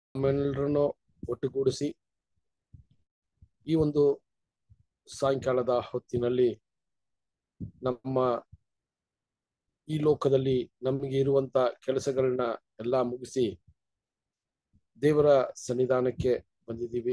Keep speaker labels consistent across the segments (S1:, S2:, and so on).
S1: ನಮ್ಮೆಲ್ಲರನ್ನು ಒಟ್ಟುಗೂಡಿಸಿ ಈ ಒಂದು ಸಾಯಂಕಾಲದ ಹೊತ್ತಿನಲ್ಲಿ ನಮ್ಮ ಈ ಲೋಕದಲ್ಲಿ ನಮಗೆ ಇರುವಂತ ಕೆಲಸಗಳನ್ನ ಎಲ್ಲ ಮುಗಿಸಿ ದೇವರ ಸನ್ನಿಧಾನಕ್ಕೆ ಬಂದಿದ್ದೀವಿ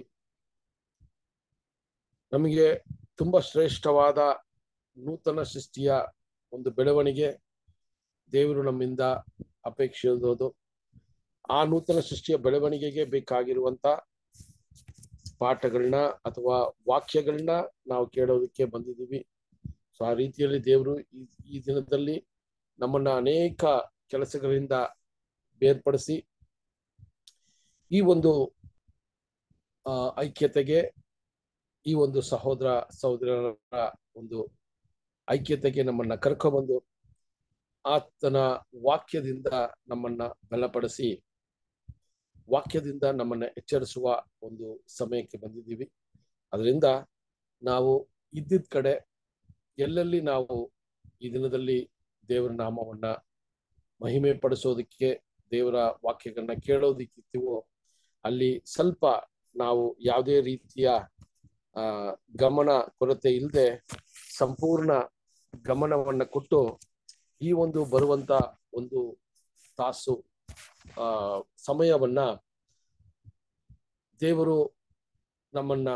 S1: ನಮಗೆ ತುಂಬಾ ಶ್ರೇಷ್ಠವಾದ ನೂತನ ಸೃಷ್ಟಿಯ ಒಂದು ಬೆಳವಣಿಗೆ ದೇವರು ನಮ್ಮಿಂದ ಅಪೇಕ್ಷಿಸೋದು ಆ ನೂತನ ಸೃಷ್ಟಿಯ ಬೆಳವಣಿಗೆಗೆ ಬೇಕಾಗಿರುವಂತ ಪಾಠಗಳನ್ನ ಅಥವಾ ವಾಕ್ಯಗಳನ್ನ ನಾವು ಕೇಳೋದಕ್ಕೆ ಬಂದಿದ್ದೀವಿ ಸೊ ಆ ರೀತಿಯಲ್ಲಿ ದೇವರು ಈ ಈ ದಿನದಲ್ಲಿ ನಮ್ಮನ್ನ ಅನೇಕ ಕೆಲಸಗಳಿಂದ ಬೇರ್ಪಡಿಸಿ ಈ ಒಂದು ಆ, ಐಕ್ಯತೆಗೆ ಈ ಒಂದು ಸಹೋದರ ಸಹೋದರರ ಒಂದು ಐಕ್ಯತೆಗೆ ನಮ್ಮನ್ನ ಕರ್ಕೊಬಂದು ಆತನ ವಾಕ್ಯದಿಂದ ನಮ್ಮನ್ನ ಬಲಪಡಿಸಿ ವಾಕ್ಯದಿಂದ ನಮ್ಮನ್ನ ಎಚ್ಚರಿಸುವ ಒಂದು ಸಮಯಕ್ಕೆ ಬಂದಿದ್ದೀವಿ ಅದರಿಂದ ನಾವು ಇದ್ದಿದ್ದ ಕಡೆ ಎಲ್ಲೆಲ್ಲಿ ನಾವು ಈ ದಿನದಲ್ಲಿ ದೇವರ ನಾಮವನ್ನ ಮಹಿಮೆ ಪಡಿಸೋದಕ್ಕೆ ದೇವರ ವಾಕ್ಯಗಳನ್ನ ಕೇಳೋದಕ್ಕಿರ್ತೀವೋ ಅಲ್ಲಿ ಸ್ವಲ್ಪ ನಾವು ಯಾವುದೇ ರೀತಿಯ ಆ ಗಮನ ಕೊರತೆ ಇಲ್ಲದೆ ಸಂಪೂರ್ಣ ಗಮನವನ್ನ ಕೊಟ್ಟು ಈ ಒಂದು ಬರುವಂತ ಒಂದು ತಾಸು ಆ ಸಮಯವನ್ನ ದೇವರು ನಮ್ಮನ್ನ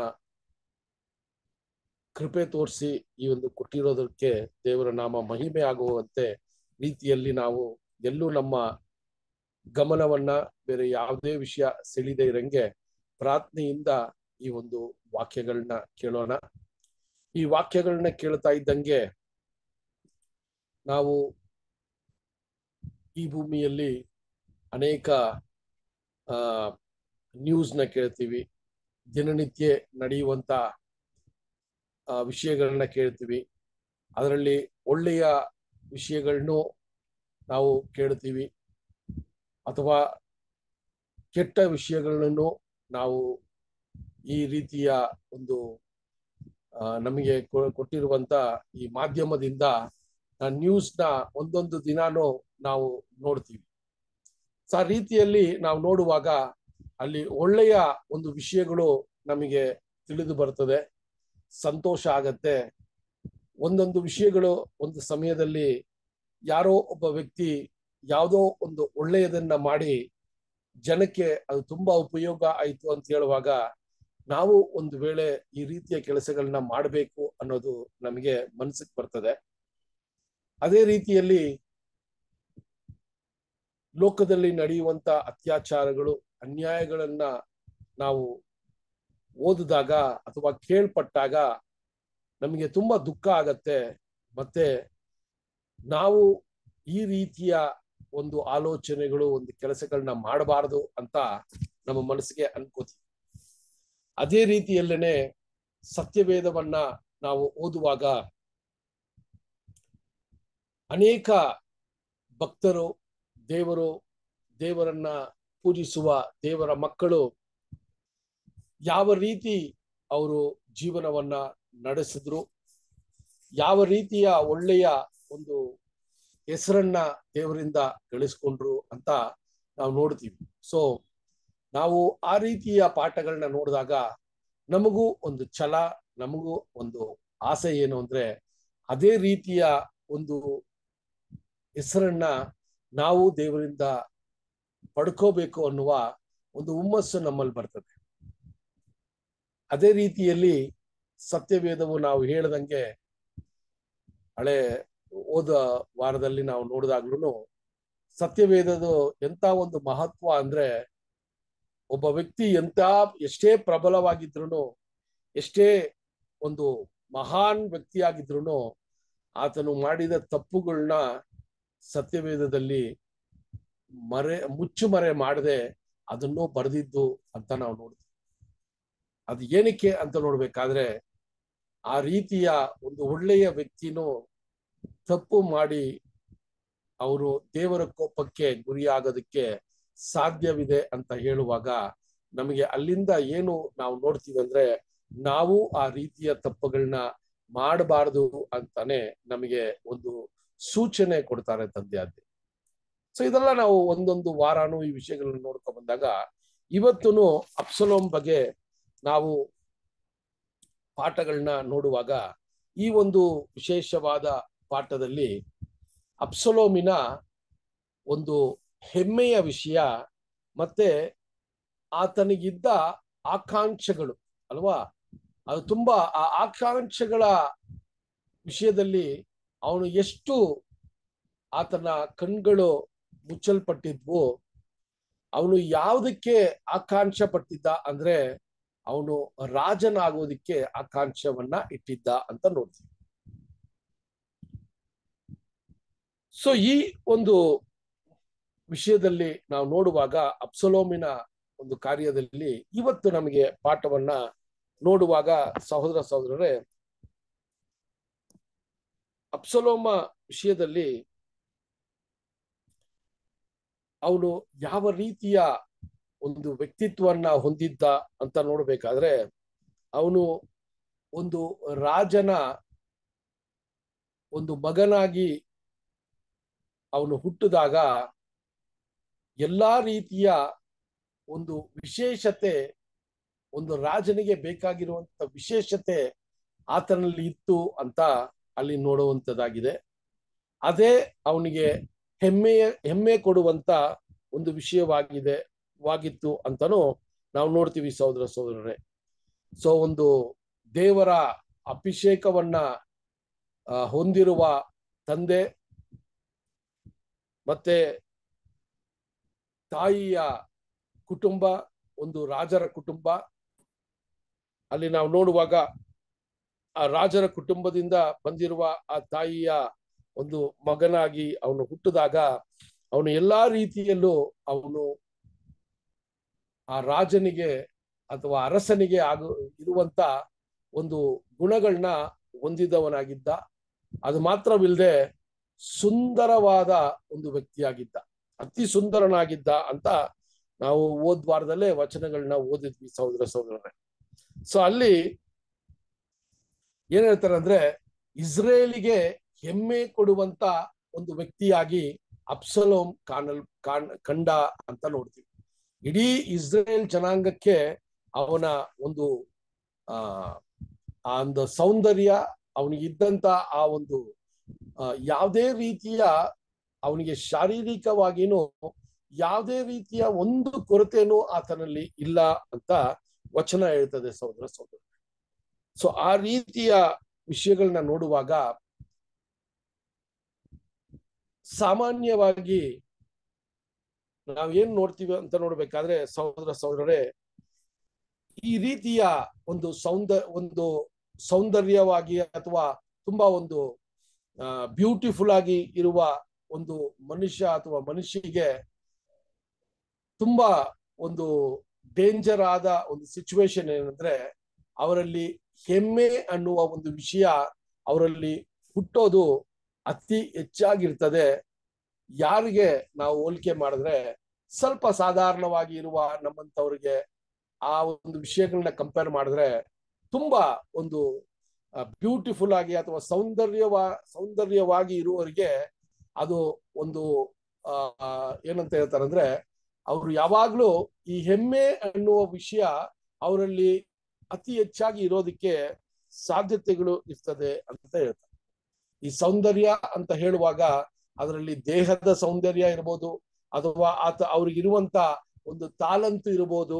S1: ಕೃಪೆ ತೋರಿಸಿ ಈ ಒಂದು ಕೊಟ್ಟಿರೋದಕ್ಕೆ ದೇವರ ನಾಮ ಮಹಿಮೆ ಆಗುವಂತೆ ರೀತಿಯಲ್ಲಿ ನಾವು ಎಲ್ಲೂ ನಮ್ಮ ಗಮನವನ್ನ ಬೇರೆ ಯಾವುದೇ ವಿಷಯ ಸೆಳಿದೆ ಇರಂಗೆ ಪ್ರಾರ್ಥನೆಯಿಂದ ಈ ಒಂದು ವಾಕ್ಯಗಳನ್ನ ಕೇಳೋಣ ಈ ವಾಕ್ಯಗಳನ್ನ ಕೇಳ್ತಾ ಇದ್ದಂಗೆ ನಾವು ಈ ಭೂಮಿಯಲ್ಲಿ ಅನೇಕ ಆ ನ್ಯೂಸ್ನ ಕೇಳ್ತೀವಿ ದಿನನಿತ್ಯ ನಡೆಯುವಂತ ಆ, ವಿಷಯಗಳನ್ನ ಕೇಳ್ತೀವಿ ಅದರಲ್ಲಿ ಒಳ್ಳೆಯ ವಿಷಯಗಳನ್ನು ನಾವು ಕೇಳ್ತೀವಿ ಅಥವಾ ಕೆಟ್ಟ ವಿಷಯಗಳನ್ನು ನಾವು ಈ ರೀತಿಯ ಒಂದು ಆ, ನಮಗೆ ಕೊ- ಕೊಟ್ಟಿರುವಂತ ಈ ಮಾಧ್ಯಮದಿಂದ ನ್ಯೂಸ್ನ ಒಂದೊಂದು ದಿನಾನು ನಾವು ನೋಡ್ತೀವಿ ಸೊ ಆ ರೀತಿಯಲ್ಲಿ ನಾವು ನೋಡುವಾಗ ಅಲ್ಲಿ ಒಳ್ಳೆಯ ಒಂದು ವಿಷಯಗಳು ನಮಗೆ ತಿಳಿದು ಬರ್ತದೆ ಸಂತೋಷ ಆಗತ್ತೆ ಒಂದೊಂದು ವಿಷಯಗಳು ಒಂದು ಸಮಯದಲ್ಲಿ ಯಾರೋ ಒಬ್ಬ ವ್ಯಕ್ತಿ ಯಾವುದೋ ಒಂದು ಒಳ್ಳೆಯದನ್ನ ಮಾಡಿ ಜನಕ್ಕೆ ಅದು ತುಂಬಾ ಉಪಯೋಗ ಆಯ್ತು ಅಂತ ಹೇಳುವಾಗ ನಾವು ಒಂದು ವೇಳೆ ಈ ರೀತಿಯ ಕೆಲಸಗಳನ್ನ ಮಾಡಬೇಕು ಅನ್ನೋದು ನಮಗೆ ಮನಸ್ಸಿಗೆ ಬರ್ತದೆ ಅದೇ ರೀತಿಯಲ್ಲಿ ಲೋಕದಲ್ಲಿ ನಡೆಯುವಂತ ಅತ್ಯಾಚಾರಗಳು ಅನ್ಯಾಯಗಳನ್ನ ನಾವು ಓದಿದಾಗ ಅಥವಾ ಕೇಳ್ಪಟ್ಟಾಗ ನಮಗೆ ತುಂಬಾ ದುಃಖ ಆಗತ್ತೆ ಮತ್ತೆ ನಾವು ಈ ರೀತಿಯ ಒಂದು ಆಲೋಚನೆಗಳು ಒಂದು ಕೆಲಸಗಳನ್ನ ಮಾಡಬಾರದು ಅಂತ ನಮ್ಮ ಮನಸ್ಸಿಗೆ ಅನ್ಕೋತೀವಿ ಅದೇ ರೀತಿಯಲ್ಲೇನೆ ಸತ್ಯವೇದವನ್ನ ನಾವು ಓದುವಾಗ ಅನೇಕ ಭಕ್ತರು ದೇವರು ದೇವರನ್ನ ಪೂಜಿಸುವ ದೇವರ ಮಕ್ಕಳು ಯಾವ ರೀತಿ ಅವರು ಜೀವನವನ್ನ ನಡೆಸಿದ್ರು ಯಾವ ರೀತಿಯ ಒಳ್ಳೆಯ ಒಂದು ಹೆಸರನ್ನ ದೇವರಿಂದ ಗಳಿಸ್ಕೊಂಡ್ರು ಅಂತ ನಾವು ನೋಡ್ತೀವಿ ಸೊ ನಾವು ಆ ರೀತಿಯ ಪಾಠಗಳನ್ನ ನೋಡಿದಾಗ ನಮಗೂ ಒಂದು ಛಲ ನಮಗೂ ಒಂದು ಆಸೆ ಏನು ಅಂದ್ರೆ ಅದೇ ರೀತಿಯ ಒಂದು ಹೆಸರನ್ನ ನಾವು ದೇವರಿಂದ ಪಡ್ಕೋಬೇಕು ಅನ್ನುವ ಒಂದು ಹುಮ್ಮಸ್ಸು ನಮ್ಮಲ್ಲಿ ಬರ್ತದೆ ಅದೇ ರೀತಿಯಲ್ಲಿ ಸತ್ಯವೇದವು ನಾವು ಹೇಳ್ದಂಗೆ ಹಳೆ ಹೋದ ವಾರದಲ್ಲಿ ನಾವು ನೋಡಿದಾಗ್ಲೂ ಸತ್ಯವೇದದ ಎಂತ ಒಂದು ಮಹತ್ವ ಅಂದ್ರೆ ಒಬ್ಬ ವ್ಯಕ್ತಿ ಎಂತ ಎಷ್ಟೇ ಪ್ರಬಲವಾಗಿದ್ರು ಎಷ್ಟೇ ಒಂದು ಮಹಾನ್ ವ್ಯಕ್ತಿಯಾಗಿದ್ರು ಆತನು ಮಾಡಿದ ತಪ್ಪುಗಳನ್ನ ಸತ್ಯವೇದದಲ್ಲಿ ಮರೆ ಮುಚ್ಚುಮರೆ ಮಾಡದೆ ಅದನ್ನು ಬರೆದಿದ್ದು ಅಂತ ನಾವು ನೋಡ್ತೀವಿ ಅದು ಏನಕ್ಕೆ ಅಂತ ನೋಡ್ಬೇಕಾದ್ರೆ ಆ ರೀತಿಯ ಒಂದು ಒಳ್ಳೆಯ ವ್ಯಕ್ತಿನೂ ತಪ್ಪು ಮಾಡಿ ಅವರು ದೇವರ ಕೋಪಕ್ಕೆ ಗುರಿಯಾಗೋದಕ್ಕೆ ಸಾಧ್ಯವಿದೆ ಅಂತ ಹೇಳುವಾಗ ನಮಗೆ ಅಲ್ಲಿಂದ ಏನು ನಾವು ನೋಡ್ತೀವಿ ಅಂದ್ರೆ ನಾವು ಆ ರೀತಿಯ ತಪ್ಪುಗಳನ್ನ ಮಾಡಬಾರದು ಅಂತಾನೆ ನಮಗೆ ಒಂದು ಸೂಚನೆ ಕೊಡ್ತಾರೆ ತಂದೆ ಅದ್ದೆ ಸೊ ಇದೆಲ್ಲ ನಾವು ಒಂದೊಂದು ವಾರಾನು ಈ ವಿಷಯಗಳನ್ನ ನೋಡ್ಕೊಂಡ್ ಬಂದಾಗ ಇವತ್ತು ಅಪ್ಸಲೋಮ್ ಬಗ್ಗೆ ನಾವು ಪಾಠಗಳನ್ನ ನೋಡುವಾಗ ಈ ಒಂದು ವಿಶೇಷವಾದ ಪಾಠದಲ್ಲಿ ಅಪ್ಸಲೋಮಿನ ಒಂದು ಹೆಮ್ಮೆಯ ವಿಷಯ ಮತ್ತೆ ಆತನಿಗಿದ್ದ ಆಕಾಂಕ್ಷೆಗಳು ಅಲ್ವಾ ಅದು ತುಂಬಾ ಆ ಆಕಾಂಕ್ಷೆಗಳ ವಿಷಯದಲ್ಲಿ ಅವನು ಎಷ್ಟು ಆತನ ಕಣ್ಗಳು ಮುಚ್ಚಲ್ಪಟ್ಟಿದ್ವು ಅವನು ಯಾವುದಕ್ಕೆ ಆಕಾಂಕ್ಷ ಪಟ್ಟಿದ್ದ ಅಂದ್ರೆ ಅವನು ರಾಜನಾಗೋದಿಕ್ಕೆ ಆಕಾಂಕ್ಷವನ್ನ ಇಟ್ಟಿದ್ದ ಅಂತ ನೋಡ್ತೀವಿ ಸೊ ಈ ಒಂದು ವಿಷಯದಲ್ಲಿ ನಾವು ನೋಡುವಾಗ ಅಪ್ಸಲೋಮಿನ ಒಂದು ಕಾರ್ಯದಲ್ಲಿ ಇವತ್ತು ನಮಗೆ ಪಾಠವನ್ನ ನೋಡುವಾಗ ಸಹೋದರ ಸಹೋದರರೇ ಅಪ್ಸಲೋಮ ವಿಷಯದಲ್ಲಿ ಅವನು ಯಾವ ರೀತಿಯ ಒಂದು ವ್ಯಕ್ತಿತ್ವವನ್ನ ಹೊಂದಿದ್ದ ಅಂತ ನೋಡ್ಬೇಕಾದ್ರೆ ಅವನು ಒಂದು ರಾಜನ ಒಂದು ಮಗನಾಗಿ ಅವನು ಹುಟ್ಟಿದಾಗ ಎಲ್ಲಾ ರೀತಿಯ ಒಂದು ವಿಶೇಷತೆ ಒಂದು ರಾಜನಿಗೆ ಬೇಕಾಗಿರುವಂತ ವಿಶೇಷತೆ ಆತನಲ್ಲಿ ಇತ್ತು ಅಂತ ಅಲ್ಲಿ ನೋಡುವಂತದ್ದಾಗಿದೆ ಅದೇ ಅವನಿಗೆ ಹೆಮ್ಮೆಯ ಹೆಮ್ಮೆ ಕೊಡುವಂತ ಒಂದು ವಿಷಯವಾಗಿದೆ ವಾಗಿತ್ತು ಅಂತಾನು ನಾವು ನೋಡ್ತೀವಿ ಸಹೋದರ ಸಹೋದರರೇ ಸೊ ಒಂದು ದೇವರ ಅಭಿಷೇಕವನ್ನ ಹೊಂದಿರುವ ತಂದೆ ಮತ್ತೆ ತಾಯಿಯ ಕುಟುಂಬ ಒಂದು ರಾಜರ ಕುಟುಂಬ ಅಲ್ಲಿ ನಾವು ನೋಡುವಾಗ ಆ ರಾಜರ ಕುಟುಂಬದಿಂದ ಬಂದಿರುವ ಆ ತಾಯಿಯ ಒಂದು ಮಗನಾಗಿ ಅವನು ಹುಟ್ಟಿದಾಗ ಅವನು ಎಲ್ಲಾ ರೀತಿಯಲ್ಲೂ ಅವನು ಆ ರಾಜನಿಗೆ ಅಥವಾ ಅರಸನಿಗೆ ಆಗು ಇರುವಂತ ಒಂದು ಗುಣಗಳನ್ನ ಹೊಂದಿದವನಾಗಿದ್ದ ಅದು ಮಾತ್ರವಿಲ್ಲದೆ ಸುಂದರವಾದ ಒಂದು ವ್ಯಕ್ತಿಯಾಗಿದ್ದ ಅತಿ ಸುಂದರನಾಗಿದ್ದ ಅಂತ ನಾವು ಓದ್ ವಾರದಲ್ಲೇ ವಚನಗಳನ್ನ ಓದಿದ್ವಿ ಸಹೋದರ ಸಹೋದರರೇ ಸೊ ಅಲ್ಲಿ ಏನ್ ಹೇಳ್ತಾರೆ ಅಂದ್ರೆ ಇಸ್ರೇಲಿಗೆ ಹೆಮ್ಮೆ ಕೊಡುವಂತ ಒಂದು ವ್ಯಕ್ತಿಯಾಗಿ ಅಪ್ಸಲೋಮ್ ಕಾಣಲ್ ಕಾಣ್ ಕಂಡ ಅಂತ ನೋಡ್ತೀವಿ ಇಡೀ ಇಸ್ರೇಲ್ ಜನಾಂಗಕ್ಕೆ ಅವನ ಒಂದು ಆ ಆ ಒಂದು ಸೌಂದರ್ಯ ಅವನಿಗಿದ್ದಂತ ಆ ಒಂದು ಯಾವುದೇ ರೀತಿಯ ಅವನಿಗೆ ಶಾರೀರಿಕವಾಗಿನೂ ಯಾವುದೇ ರೀತಿಯ ಒಂದು ಕೊರತೆನೂ ಆತನಲ್ಲಿ ಇಲ್ಲ ಅಂತ ವಚನ ಹೇಳ್ತದೆ ಸಹೋದರ ಸಹೋದರ ಸೊ ಆ ರೀತಿಯ ವಿಷಯಗಳನ್ನ ನೋಡುವಾಗ ಸಾಮಾನ್ಯವಾಗಿ ನಾವ್ ಏನ್ ನೋಡ್ತೀವಿ ಅಂತ ನೋಡ್ಬೇಕಾದ್ರೆ ಸಹೋದರ ಸಹೋದರರೇ ಈ ರೀತಿಯ ಒಂದು ಸೌಂದ ಒಂದು ಸೌಂದರ್ಯವಾಗಿ ಅಥವಾ ತುಂಬಾ ಒಂದು ಬ್ಯೂಟಿಫುಲ್ ಆಗಿ ಇರುವ ಒಂದು ಮನುಷ್ಯ ಅಥವಾ ಮನುಷ್ಯಗೆ ತುಂಬಾ ಒಂದು ಡೇಂಜರ್ ಆದ ಒಂದು ಸಿಚುವೇಶನ್ ಏನಂದ್ರೆ ಅವರಲ್ಲಿ ಹೆಮ್ಮೆ ಅನ್ನುವ ಒಂದು ವಿಷಯ ಅವರಲ್ಲಿ ಹುಟ್ಟೋದು ಅತಿ ಹೆಚ್ಚಾಗಿರ್ತದೆ ಯಾರಿಗೆ ನಾವು ಹೋಲಿಕೆ ಮಾಡಿದ್ರೆ ಸ್ವಲ್ಪ ಸಾಧಾರಣವಾಗಿ ಇರುವ ನಮ್ಮಂತವ್ರಿಗೆ ಆ ಒಂದು ವಿಷಯಗಳನ್ನ ಕಂಪೇರ್ ಮಾಡಿದ್ರೆ ತುಂಬಾ ಒಂದು ಬ್ಯೂಟಿಫುಲ್ ಆಗಿ ಅಥವಾ ಸೌಂದರ್ಯವ ಸೌಂದರ್ಯವಾಗಿ ಇರುವವರಿಗೆ ಅದು ಒಂದು ಆ ಏನಂತ ಹೇಳ್ತಾರೆ ಅಂದ್ರೆ ಅವರು ಯಾವಾಗ್ಲೂ ಈ ಹೆಮ್ಮೆ ಅನ್ನುವ ವಿಷಯ ಅವರಲ್ಲಿ ಅತಿ ಹೆಚ್ಚಾಗಿ ಇರೋದಕ್ಕೆ ಸಾಧ್ಯತೆಗಳು ಇರ್ತದೆ ಅಂತ ಹೇಳ್ತಾರೆ ಈ ಸೌಂದರ್ಯ ಅಂತ ಹೇಳುವಾಗ ಅದರಲ್ಲಿ ದೇಹದ ಸೌಂದರ್ಯ ಇರ್ಬೋದು ಅಥವಾ ಆತ ಅವ್ರಿಗಿರುವಂತ ಒಂದು ತಾಲಂತು ಇರಬಹುದು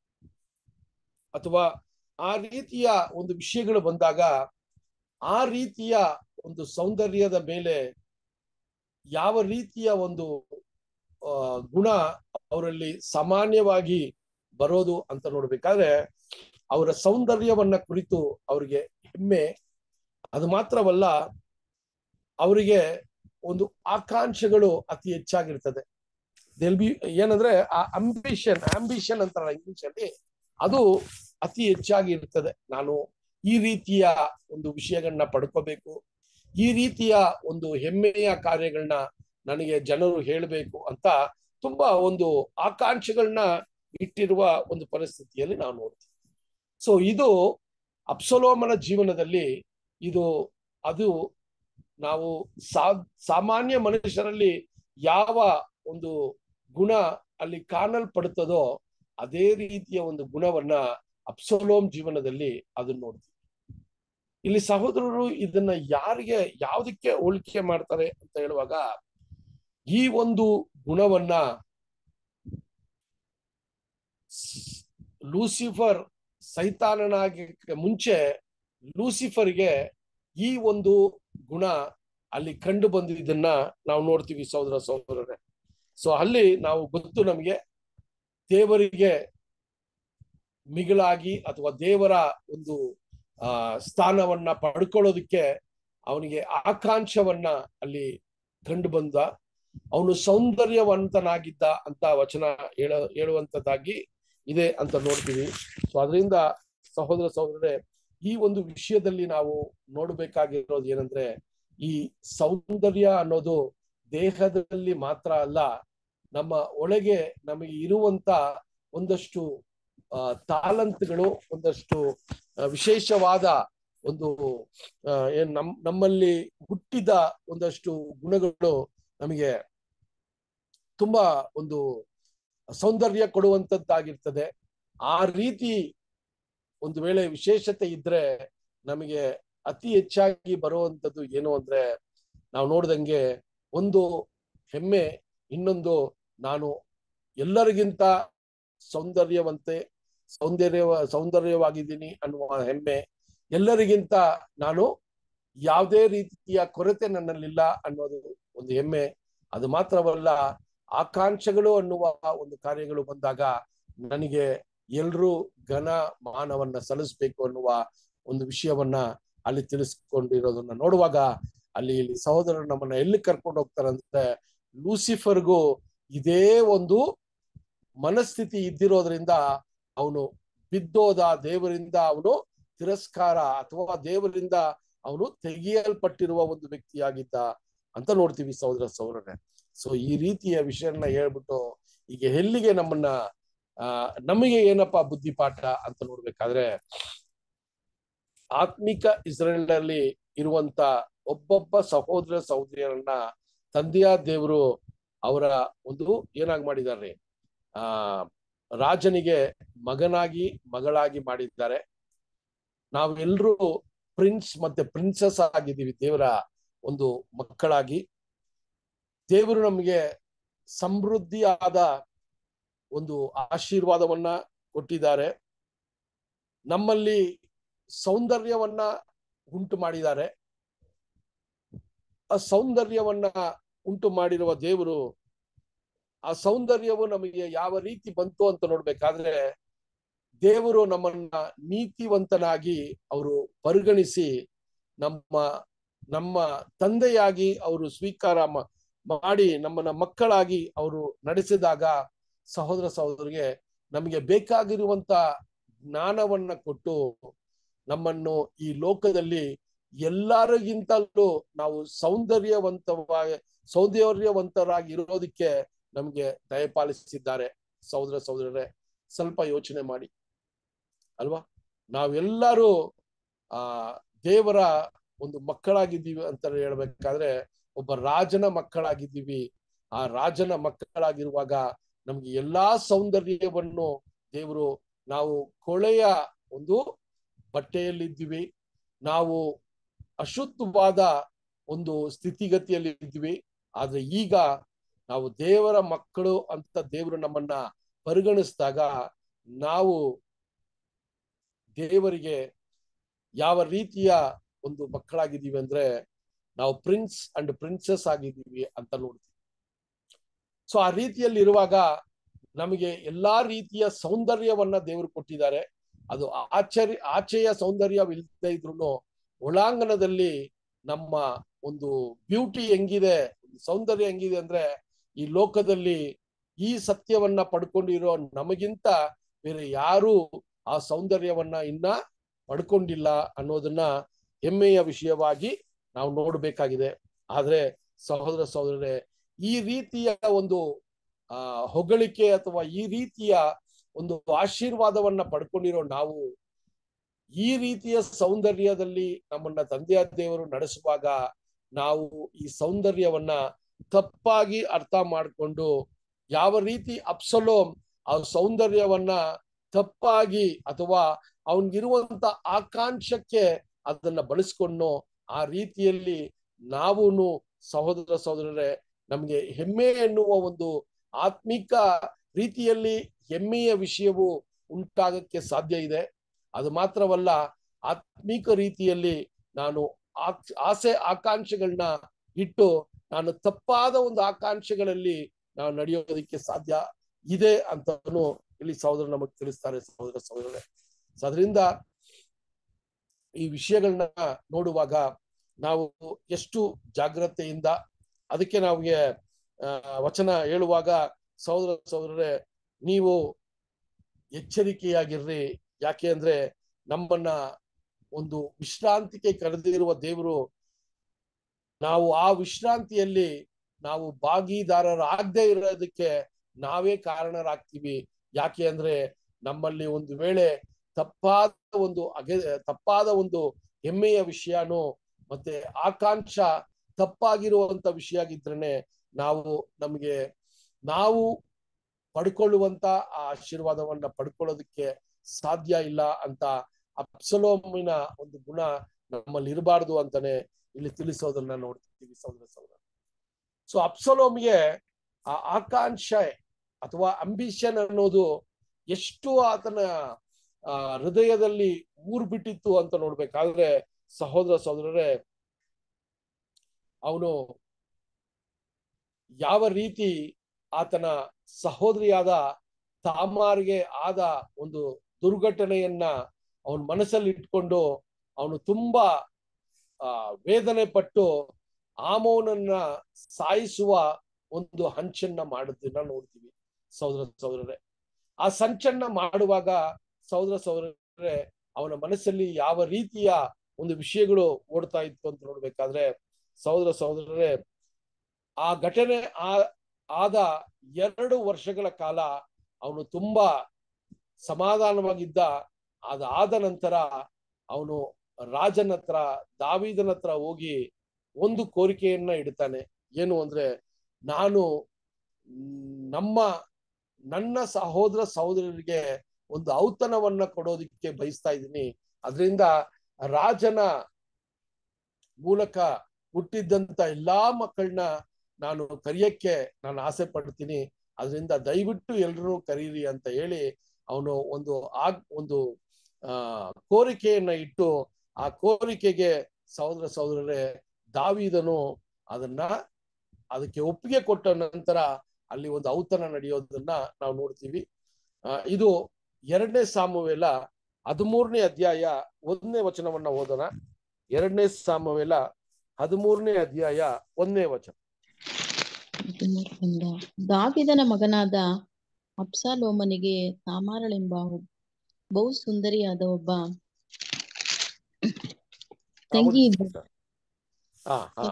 S1: ಅಥವಾ ಆ ರೀತಿಯ ಒಂದು ವಿಷಯಗಳು ಬಂದಾಗ ಆ ರೀತಿಯ ಒಂದು ಸೌಂದರ್ಯದ ಮೇಲೆ ಯಾವ ರೀತಿಯ ಒಂದು ಗುಣ ಅವರಲ್ಲಿ ಸಾಮಾನ್ಯವಾಗಿ ಬರೋದು ಅಂತ ನೋಡ್ಬೇಕಾದ್ರೆ ಅವರ ಸೌಂದರ್ಯವನ್ನ ಕುರಿತು ಅವರಿಗೆ ಹೆಮ್ಮೆ ಅದು ಮಾತ್ರವಲ್ಲ ಅವರಿಗೆ ಒಂದು ಆಕಾಂಕ್ಷೆಗಳು ಅತಿ ಹೆಚ್ಚಾಗಿರ್ತದೆ ದೆಲ್ ಬಿ ಏನಂದ್ರೆ ಆ ಅಂಬಿಷನ್ ಆಂಬಿಷನ್ ಅಂತಾರಲ್ಲ ಇಂಗ್ಲಿಷ್ ಅಲ್ಲಿ ಅದು ಅತಿ ಹೆಚ್ಚಾಗಿ ಇರ್ತದೆ ನಾನು ಈ ರೀತಿಯ ಒಂದು ವಿಷಯಗಳನ್ನ ಪಡ್ಕೋಬೇಕು ಈ ರೀತಿಯ ಒಂದು ಹೆಮ್ಮೆಯ ಕಾರ್ಯಗಳನ್ನ ನನಗೆ ಜನರು ಹೇಳಬೇಕು ಅಂತ ತುಂಬಾ ಒಂದು ಆಕಾಂಕ್ಷೆಗಳನ್ನ ಇಟ್ಟಿರುವ ಒಂದು ಪರಿಸ್ಥಿತಿಯಲ್ಲಿ ನಾವು ನೋಡ್ತೀವಿ ಸೊ ಇದು ಅಪ್ಸಲೋಮನ ಜೀವನದಲ್ಲಿ ಇದು ಅದು ನಾವು ಸಾ ಸಾಮಾನ್ಯ ಮನುಷ್ಯರಲ್ಲಿ ಯಾವ ಒಂದು ಗುಣ ಅಲ್ಲಿ ಕಾಣಲ್ಪಡುತ್ತದೋ ಅದೇ ರೀತಿಯ ಒಂದು ಗುಣವನ್ನ ಅಪ್ಸಲೋಮ್ ಜೀವನದಲ್ಲಿ ಅದನ್ನ ನೋಡ್ತೀವಿ ಇಲ್ಲಿ ಸಹೋದರರು ಇದನ್ನ ಯಾರಿಗೆ ಯಾವುದಕ್ಕೆ ಹೋಲಿಕೆ ಮಾಡ್ತಾರೆ ಅಂತ ಹೇಳುವಾಗ ಈ ಒಂದು ಗುಣವನ್ನ ಲೂಸಿಫರ್ ಸೈತಾನನಾಗಿ ಮುಂಚೆ ಲೂಸಿಫರ್ಗೆ ಈ ಒಂದು ಗುಣ ಅಲ್ಲಿ ಕಂಡು ಬಂದಿದ್ದನ್ನ ನಾವು ನೋಡ್ತೀವಿ ಸಹೋದರ ಸಹೋದರರೇ ಸೊ ಅಲ್ಲಿ ನಾವು ಗೊತ್ತು ನಮಗೆ ದೇವರಿಗೆ ಮಿಗಿಲಾಗಿ ಅಥವಾ ದೇವರ ಒಂದು ಆ ಸ್ಥಾನವನ್ನ ಪಡ್ಕೊಳ್ಳೋದಕ್ಕೆ ಅವನಿಗೆ ಆಕಾಂಕ್ಷವನ್ನ ಅಲ್ಲಿ ಕಂಡು ಬಂದ ಅವನು ಸೌಂದರ್ಯವಂತನಾಗಿದ್ದ ಅಂತ ವಚನ ಹೇಳ ಹೇಳುವಂತದ್ದಾಗಿ ಇದೆ ಅಂತ ನೋಡ್ತೀವಿ ಸೊ ಅದರಿಂದ ಸಹೋದರ ಸಹೋದರರೇ ಈ ಒಂದು ವಿಷಯದಲ್ಲಿ ನಾವು ನೋಡ್ಬೇಕಾಗಿರೋದು ಏನಂದ್ರೆ ಈ ಸೌಂದರ್ಯ ಅನ್ನೋದು ದೇಹದಲ್ಲಿ ಮಾತ್ರ ಅಲ್ಲ ನಮ್ಮ ಒಳಗೆ ನಮಗೆ ಇರುವಂತ ಒಂದಷ್ಟು ಆ ತಾಲಂತ್ಗಳು ಒಂದಷ್ಟು ವಿಶೇಷವಾದ ಒಂದು ಏನ್ ನಮ್ ನಮ್ಮಲ್ಲಿ ಹುಟ್ಟಿದ ಒಂದಷ್ಟು ಗುಣಗಳು ನಮಗೆ ತುಂಬಾ ಒಂದು ಸೌಂದರ್ಯ ಕೊಡುವಂತದ್ದಾಗಿರ್ತದೆ ಆ ರೀತಿ ಒಂದು ವೇಳೆ ವಿಶೇಷತೆ ಇದ್ರೆ ನಮಗೆ ಅತಿ ಹೆಚ್ಚಾಗಿ ಬರುವಂತದ್ದು ಏನು ಅಂದ್ರೆ ನಾವು ನೋಡ್ದಂಗೆ ಒಂದು ಹೆಮ್ಮೆ ಇನ್ನೊಂದು ನಾನು ಎಲ್ಲರಿಗಿಂತ ಸೌಂದರ್ಯವಂತೆ ಸೌಂದರ್ಯ ಸೌಂದರ್ಯವಾಗಿದ್ದೀನಿ ಅನ್ನುವ ಹೆಮ್ಮೆ ಎಲ್ಲರಿಗಿಂತ ನಾನು ಯಾವುದೇ ರೀತಿಯ ಕೊರತೆ ನನ್ನಲ್ಲಿಲ್ಲ ಅನ್ನೋದು ಒಂದು ಹೆಮ್ಮೆ ಅದು ಮಾತ್ರವಲ್ಲ ಆಕಾಂಕ್ಷೆಗಳು ಅನ್ನುವ ಒಂದು ಕಾರ್ಯಗಳು ಬಂದಾಗ ನನಗೆ ಎಲ್ರೂ ಘನ ಮಾನವನ್ನ ಸಲ್ಲಿಸ್ಬೇಕು ಅನ್ನುವ ಒಂದು ವಿಷಯವನ್ನ ಅಲ್ಲಿ ತಿಳಿಸ್ಕೊಂಡಿರೋದನ್ನ ನೋಡುವಾಗ ಅಲ್ಲಿ ಇಲ್ಲಿ ಸಹೋದರರು ನಮ್ಮನ್ನ ಎಲ್ಲಿ ಕರ್ಕೊಂಡು ಹೋಗ್ತಾರಂದ್ರೆ ಲೂಸಿಫರ್ಗೂ ಇದೇ ಒಂದು ಮನಸ್ಥಿತಿ ಇದ್ದಿರೋದ್ರಿಂದ ಅವನು ಬಿದ್ದೋದ ದೇವರಿಂದ ಅವನು ತಿರಸ್ಕಾರ ಅಥವಾ ದೇವರಿಂದ ಅವನು ತೆಗೆಯಲ್ಪಟ್ಟಿರುವ ಒಂದು ವ್ಯಕ್ತಿಯಾಗಿದ್ದ ಅಂತ ನೋಡ್ತೀವಿ ಸಹೋದರ ಸಹೋದರನೇ ಸೊ ಈ ರೀತಿಯ ವಿಷಯನ ಹೇಳ್ಬಿಟ್ಟು ಈಗ ಎಲ್ಲಿಗೆ ನಮ್ಮನ್ನ ಆ ನಮಗೆ ಏನಪ್ಪಾ ಬುದ್ಧಿಪಾಠ ಅಂತ ನೋಡ್ಬೇಕಾದ್ರೆ ಆತ್ಮಿಕ ಇಸ್ರೇಲ್ ನಲ್ಲಿ ಇರುವಂತ ಒಬ್ಬೊಬ್ಬ ಸಹೋದರ ಸಹೋದರಿಯರನ್ನ ತಂದೆಯ ದೇವರು ಅವರ ಒಂದು ಏನಾಗಿ ಮಾಡಿದ್ದಾರೆ ಆ ರಾಜನಿಗೆ ಮಗನಾಗಿ ಮಗಳಾಗಿ ಮಾಡಿದ್ದಾರೆ ನಾವೆಲ್ಲರೂ ಪ್ರಿನ್ಸ್ ಮತ್ತೆ ಪ್ರಿನ್ಸಸ್ ಆಗಿದ್ದೀವಿ ದೇವರ ಒಂದು ಮಕ್ಕಳಾಗಿ ದೇವರು ನಮಗೆ ಸಮೃದ್ಧಿಯಾದ ಒಂದು ಆಶೀರ್ವಾದವನ್ನ ಕೊಟ್ಟಿದ್ದಾರೆ ನಮ್ಮಲ್ಲಿ ಸೌಂದರ್ಯವನ್ನ ಉಂಟು ಮಾಡಿದ್ದಾರೆ ಆ ಸೌಂದರ್ಯವನ್ನ ಉಂಟು ಮಾಡಿರುವ ದೇವರು ಆ ಸೌಂದರ್ಯವು ನಮಗೆ ಯಾವ ರೀತಿ ಬಂತು ಅಂತ ನೋಡ್ಬೇಕಾದ್ರೆ ದೇವರು ನಮ್ಮನ್ನ ನೀತಿವಂತನಾಗಿ ಅವರು ಪರಿಗಣಿಸಿ ನಮ್ಮ ನಮ್ಮ ತಂದೆಯಾಗಿ ಅವರು ಸ್ವೀಕಾರ ಮಾಡಿ ನಮ್ಮನ್ನ ಮಕ್ಕಳಾಗಿ ಅವರು ನಡೆಸಿದಾಗ ಸಹೋದರ ಸಹೋದರಿಗೆ ನಮಗೆ ಬೇಕಾಗಿರುವಂತ ಜ್ಞಾನವನ್ನ ಕೊಟ್ಟು ನಮ್ಮನ್ನು ಈ ಲೋಕದಲ್ಲಿ ಎಲ್ಲರಿಗಿಂತಲೂ ನಾವು ಸೌಂದರ್ಯವಂತವಾಗಿ ಸೌಂದರ್ಯವಂತರಾಗಿ ಇರೋದಕ್ಕೆ ನಮ್ಗೆ ದಯಪಾಲಿಸಿದ್ದಾರೆ ಸಹೋದರ ಸಹೋದರರೇ ಸ್ವಲ್ಪ ಯೋಚನೆ ಮಾಡಿ ಅಲ್ವಾ ನಾವೆಲ್ಲರೂ ಆ ದೇವರ ಒಂದು ಮಕ್ಕಳಾಗಿದ್ದೀವಿ ಅಂತ ಹೇಳ್ಬೇಕಾದ್ರೆ ಒಬ್ಬ ರಾಜನ ಮಕ್ಕಳಾಗಿದ್ದೀವಿ ಆ ರಾಜನ ಮಕ್ಕಳಾಗಿರುವಾಗ ನಮ್ಗೆ ಎಲ್ಲಾ ಸೌಂದರ್ಯವನ್ನು ದೇವರು ನಾವು ಕೊಳೆಯ ಒಂದು ಬಟ್ಟೆಯಲ್ಲಿದ್ದೀವಿ ನಾವು ಅಶುದ್ಧವಾದ ಒಂದು ಸ್ಥಿತಿಗತಿಯಲ್ಲಿ ಇದ್ವಿ ಆದ್ರೆ ಈಗ ನಾವು ದೇವರ ಮಕ್ಕಳು ಅಂತ ದೇವರು ನಮ್ಮನ್ನ ಪರಿಗಣಿಸಿದಾಗ ನಾವು ದೇವರಿಗೆ ಯಾವ ರೀತಿಯ ಒಂದು ಮಕ್ಕಳಾಗಿದ್ದೀವಿ ಅಂದ್ರೆ ನಾವು ಪ್ರಿನ್ಸ್ ಅಂಡ್ ಪ್ರಿನ್ಸಸ್ ಆಗಿದ್ದೀವಿ ಅಂತ ನೋಡ್ತೀವಿ ಸೊ ಆ ರೀತಿಯಲ್ಲಿ ಇರುವಾಗ ನಮಗೆ ಎಲ್ಲಾ ರೀತಿಯ ಸೌಂದರ್ಯವನ್ನ ದೇವರು ಕೊಟ್ಟಿದ್ದಾರೆ ಅದು ಆಚರ್ಯ ಆಚೆಯ ಸೌಂದರ್ಯವಿಲ್ಲದೆ ಇದ್ರು ಒಳಾಂಗಣದಲ್ಲಿ ನಮ್ಮ ಒಂದು ಬ್ಯೂಟಿ ಹೆಂಗಿದೆ ಸೌಂದರ್ಯ ಹೆಂಗಿದೆ ಅಂದ್ರೆ ಈ ಲೋಕದಲ್ಲಿ ಈ ಸತ್ಯವನ್ನ ಪಡ್ಕೊಂಡಿರೋ ನಮಗಿಂತ ಬೇರೆ ಯಾರು ಆ ಸೌಂದರ್ಯವನ್ನ ಇನ್ನ ಪಡ್ಕೊಂಡಿಲ್ಲ ಅನ್ನೋದನ್ನ ಹೆಮ್ಮೆಯ ವಿಷಯವಾಗಿ ನಾವು ನೋಡ್ಬೇಕಾಗಿದೆ ಆದ್ರೆ ಸಹೋದರ ಸಹೋದರರೇ ಈ ರೀತಿಯ ಒಂದು ಆ ಹೊಗಳಿಕೆ ಅಥವಾ ಈ ರೀತಿಯ ಒಂದು ಆಶೀರ್ವಾದವನ್ನ ಪಡ್ಕೊಂಡಿರೋ ನಾವು ಈ ರೀತಿಯ ಸೌಂದರ್ಯದಲ್ಲಿ ನಮ್ಮನ್ನ ತಂದೆಯ ದೇವರು ನಡೆಸುವಾಗ ನಾವು ಈ ಸೌಂದರ್ಯವನ್ನ ತಪ್ಪಾಗಿ ಅರ್ಥ ಮಾಡಿಕೊಂಡು ಯಾವ ರೀತಿ ಅಪ್ಸಲೋಮ್ ಆ ಸೌಂದರ್ಯವನ್ನ ತಪ್ಪಾಗಿ ಅಥವಾ ಅವನಿಗಿರುವಂತ ಆಕಾಂಕ್ಷಕ್ಕೆ ಅದನ್ನ ಬಳಸ್ಕೊಂಡು ಆ ರೀತಿಯಲ್ಲಿ ನಾವೂನು ಸಹೋದರ ಸಹೋದರರೇ ನಮ್ಗೆ ಹೆಮ್ಮೆ ಎನ್ನುವ ಒಂದು ಆತ್ಮಿಕ ರೀತಿಯಲ್ಲಿ ಹೆಮ್ಮೆಯ ವಿಷಯವು ಉಂಟಾಗಕ್ಕೆ ಸಾಧ್ಯ ಇದೆ ಅದು ಮಾತ್ರವಲ್ಲ ಆತ್ಮಿಕ ರೀತಿಯಲ್ಲಿ ನಾನು ಆಕ್- ಆಸೆ ಆಕಾಂಕ್ಷೆಗಳನ್ನ ಇಟ್ಟು ನಾನು ತಪ್ಪಾದ ಒಂದು ಆಕಾಂಕ್ಷೆಗಳಲ್ಲಿ ನಾವು ನಡೆಯೋದಕ್ಕೆ ಸಾಧ್ಯ ಇದೆ ಅಂತಾನು ಇಲ್ಲಿ ಸಹೋದರ ನಮಗೆ ತಿಳಿಸ್ತಾರೆ ಸಹೋದರ ಸಹೋದರರೇ ಸೊ ಅದರಿಂದ ಈ ವಿಷಯಗಳನ್ನ ನೋಡುವಾಗ ನಾವು ಎಷ್ಟು ಜಾಗ್ರತೆಯಿಂದ ಅದಕ್ಕೆ ನಮಗೆ ಆ, ವಚನ ಹೇಳುವಾಗ ಸಹೋದರ ಸಹೋದರರೇ ನೀವು ಎಚ್ಚರಿಕೆಯಾಗಿರ್ರಿ ಯಾಕೆ ಅಂದ್ರೆ ನಮ್ಮನ್ನ ಒಂದು ವಿಶ್ರಾಂತಿಗೆ ಕರೆದಿರುವ ದೇವರು ನಾವು ಆ ವಿಶ್ರಾಂತಿಯಲ್ಲಿ ನಾವು ಭಾಗಿದಾರರಾಗದೇ ಇರೋದಕ್ಕೆ ನಾವೇ ಕಾರಣರಾಗ್ತೀವಿ ಯಾಕೆ ಅಂದ್ರೆ ನಮ್ಮಲ್ಲಿ ಒಂದು ವೇಳೆ ತಪ್ಪಾದ ಒಂದು ಅಗೆ ತಪ್ಪಾದ ಒಂದು ಹೆಮ್ಮೆಯ ವಿಷಯನೂ ಮತ್ತೆ ಆಕಾಂಕ್ಷ ತಪ್ಪಾಗಿರುವಂತ ವಿಷಯ ಆಗಿದ್ರೇನೆ ನಾವು ನಮಗೆ ನಾವು ಪಡ್ಕೊಳ್ಳುವಂತ ಆ ಆಶೀರ್ವಾದವನ್ನ ಪಡ್ಕೊಳ್ಳೋದಕ್ಕೆ ಸಾಧ್ಯ ಇಲ್ಲ ಅಂತ ಅಪ್ಸಲೋಮಿನ ಒಂದು ಗುಣ ನಮ್ಮಲ್ಲಿ ಇರಬಾರ್ದು ಅಂತಾನೆ ಇಲ್ಲಿ ತಿಳಿಸೋದನ್ನ ನೋಡ್ತೀವಿ ಸಹೋದರ ಸಹೋದರ ಸೊ ಅಪ್ಸಲೋಮ್ಗೆ ಆ ಆಕಾಂಕ್ಷೆ ಅಥವಾ ಅಂಬಿಷನ್ ಅನ್ನೋದು ಎಷ್ಟು ಆತನ ಆ ಹೃದಯದಲ್ಲಿ ಊರ್ ಬಿಟ್ಟಿತ್ತು ಅಂತ ನೋಡ್ಬೇಕಾದ್ರೆ ಸಹೋದರ ಸಹೋದರರೇ ಅವನು ಯಾವ ರೀತಿ ಆತನ ಸಹೋದರಿಯಾದ ತಾಮಾರಿಗೆ ಆದ ಒಂದು ದುರ್ಘಟನೆಯನ್ನ ಅವನ ಮನಸ್ಸಲ್ಲಿ ಇಟ್ಕೊಂಡು ಅವನು ತುಂಬಾ ಆ ವೇದನೆ ಪಟ್ಟು ಆಮೋನನ್ನ ಸಾಯಿಸುವ ಒಂದು ಹಂಚನ್ನ ಮಾಡೋದನ್ನ ನೋಡ್ತೀವಿ ಸಹೋದರ ಸಹೋದರರೇ ಆ ಸಂಚನ್ನ ಮಾಡುವಾಗ ಸಹೋದರ ಸಹೋದರರೇ ಅವನ ಮನಸ್ಸಲ್ಲಿ ಯಾವ ರೀತಿಯ ಒಂದು ವಿಷಯಗಳು ಓಡ್ತಾ ಇತ್ತು ಅಂತ ನೋಡ್ಬೇಕಾದ್ರೆ ಸಹೋದರ ಸಹೋದರರೇ ಆ ಘಟನೆ ಆ ಆದ ಎರಡು ವರ್ಷಗಳ ಕಾಲ ಅವನು ತುಂಬಾ ಸಮಾಧಾನವಾಗಿದ್ದ ಅದಾದ ನಂತರ ಅವನು ರಾಜನ ಹತ್ರ ದಾವಿದನ ಹತ್ರ ಹೋಗಿ ಒಂದು ಕೋರಿಕೆಯನ್ನ ಇಡ್ತಾನೆ ಏನು ಅಂದ್ರೆ ನಾನು ನಮ್ಮ ನನ್ನ ಸಹೋದರ ಸಹೋದರರಿಗೆ ಒಂದು ಔತಣವನ್ನ ಕೊಡೋದಿಕ್ಕೆ ಬಯಸ್ತಾ ಇದ್ದೀನಿ ಅದರಿಂದ ರಾಜನ ಮೂಲಕ ಹುಟ್ಟಿದ್ದಂತ ಎಲ್ಲಾ ಮಕ್ಕಳನ್ನ ನಾನು ಕರಿಯಕ್ಕೆ ನಾನು ಆಸೆ ಪಡ್ತೀನಿ ಅದರಿಂದ ದಯವಿಟ್ಟು ಎಲ್ರೂ ಕರೀರಿ ಅಂತ ಹೇಳಿ ಅವನು ಒಂದು ಆ ಒಂದು ಆ ಕೋರಿಕೆಯನ್ನ ಇಟ್ಟು ಆ ಕೋರಿಕೆಗೆ ಸಹೋದರ ಸಹೋದರರೇ ದಾವಿದನು ಅದನ್ನ ಅದಕ್ಕೆ ಒಪ್ಪಿಗೆ ಕೊಟ್ಟ ನಂತರ ಅಲ್ಲಿ ಒಂದು ಔತಣ ನಡೆಯೋದನ್ನ ನಾವು ನೋಡ್ತೀವಿ ಆ ಇದು ಎರಡನೇ ಸಾಮವೇಲ ಹದಿಮೂರನೇ ಅಧ್ಯಾಯ ಒಂದನೇ ವಚನವನ್ನ ಓದೋಣ ಎರಡನೇ ಸಾಮವೇಲ ಹದಿಮೂರನೇ ಅಧ್ಯಾಯ ಒಂದನೇ ವಚನ
S2: ಹದಿಮೂರರಿಂದ ದಾವಿದನ ಮಗನಾದ ಅಬ್ಸಾಲೋಮನಿಗೆ ತಾಮಾರಳೆಂಬ ಬಹು ಸುಂದರಿಯಾದ ಒಬ್ಬ ತಂಗಿ ಇದ್ದ
S1: ಹಾ ಹಾ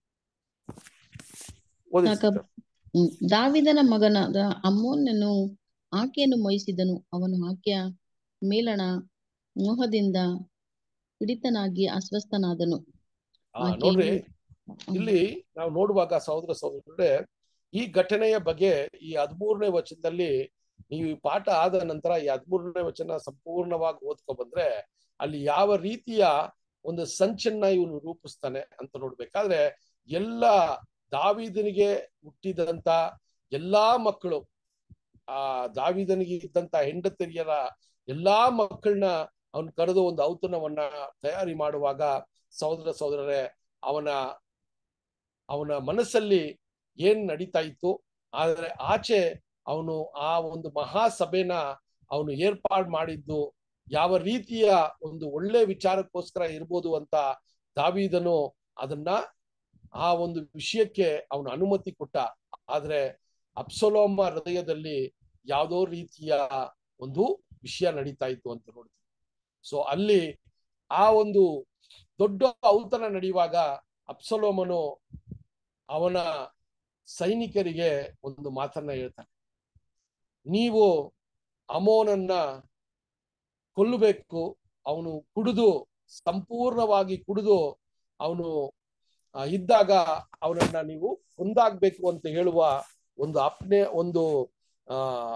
S1: ಓದಿ
S2: ಸಾಕ-
S1: sister.
S2: ಹ್ಮ್. ದಾವಿದನ ಮಗನಾದ ಅಮ್ಮೋನನು ಆಕೆಯನ್ನು ಮೊಯಿಸಿದನು ಅವನು ಆಕೆಯ ಮೇಲಣ ಮೋಹದಿಂದ ಪೀಡಿತನಾಗಿ ಅಸ್ವಸ್ಥನಾದನು
S1: ಆ,
S2: ಆಕೆಯು-
S1: ನೋಡ್ರಿ
S2: ಹ್ಮ್.
S1: ಇಲ್ಲಿ ನಾವು ನೋಡುವಾಗ ಸಹೋದರ ಸಹೋದರರೇ ಈ ಘಟನೆಯ ಬಗ್ಗೆ ಈ ಹದಿಮೂರನೇ ವಚನದಲ್ಲಿ ನೀವು ಈ ಪಾಠ ಆದ ನಂತರ ಈ ಹದಿಮೂರನೇ ವಚನ ಸಂಪೂರ್ಣವಾಗಿ ಓದ್ಕೊ ಬಂದ್ರೆ ಅಲ್ಲಿ ಯಾವ ರೀತಿಯ ಒಂದು ಸಂಚನ್ನ ಇವನು ರೂಪಿಸ್ತಾನೆ ಅಂತ ನೋಡ್ಬೇಕಾದ್ರೆ ಎಲ್ಲ ದಾವಿದನಿಗೆ ಹುಟ್ಟಿದಂತ ಎಲ್ಲಾ ಮಕ್ಕಳು ಆ ದಾವಿದನಿಗೆ ಇದ್ದಂತ ಹೆಂಡತಿಯರ ಎಲ್ಲಾ ಮಕ್ಕಳನ್ನ ಅವನ್ ಕರೆದು ಒಂದು ಔತಣವನ್ನ ತಯಾರಿ ಮಾಡುವಾಗ ಸಹೋದರ ಸಹೋದರರೇ ಅವನ ಅವನ ಮನಸ್ಸಲ್ಲಿ ಏನ್ ನಡೀತಾ ಇತ್ತು ಆದ್ರೆ ಆಚೆ ಅವನು ಆ ಒಂದು ಮಹಾಸಭೆನ ಅವನು ಏರ್ಪಾಡು ಮಾಡಿದ್ದು ಯಾವ ರೀತಿಯ ಒಂದು ಒಳ್ಳೆ ವಿಚಾರಕ್ಕೋಸ್ಕರ ಇರ್ಬೋದು ಅಂತ ದಾವಿದನು ಅದನ್ನ ಆ ಒಂದು ವಿಷಯಕ್ಕೆ ಅವನು ಅನುಮತಿ ಕೊಟ್ಟ ಆದ್ರೆ ಅಪ್ಸಲೋಮ ಹೃದಯದಲ್ಲಿ ಯಾವುದೋ ರೀತಿಯ ಒಂದು ವಿಷಯ ನಡೀತಾ ಇತ್ತು ಅಂತ ನೋಡ್ತೀವಿ ಸೊ ಅಲ್ಲಿ ಆ ಒಂದು ದೊಡ್ಡ ಔತಣ ನಡೆಯುವಾಗ ಅಪ್ಸಲೋಮನು ಅವನ ಸೈನಿಕರಿಗೆ ಒಂದು ಮಾತನ್ನ ಹೇಳ್ತಾನೆ ನೀವು ಅಮೋನನ್ನ ಕೊಲ್ಲಬೇಕು ಅವನು ಕುಡಿದು ಸಂಪೂರ್ಣವಾಗಿ ಕುಡಿದು ಅವನು ಆ, ಇದ್ದಾಗ ಅವನನ್ನ ನೀವು ಕೊಂದಾಗ್ಬೇಕು ಅಂತ ಹೇಳುವ ಒಂದು ಅಪ್ನೆ ಒಂದು ಆ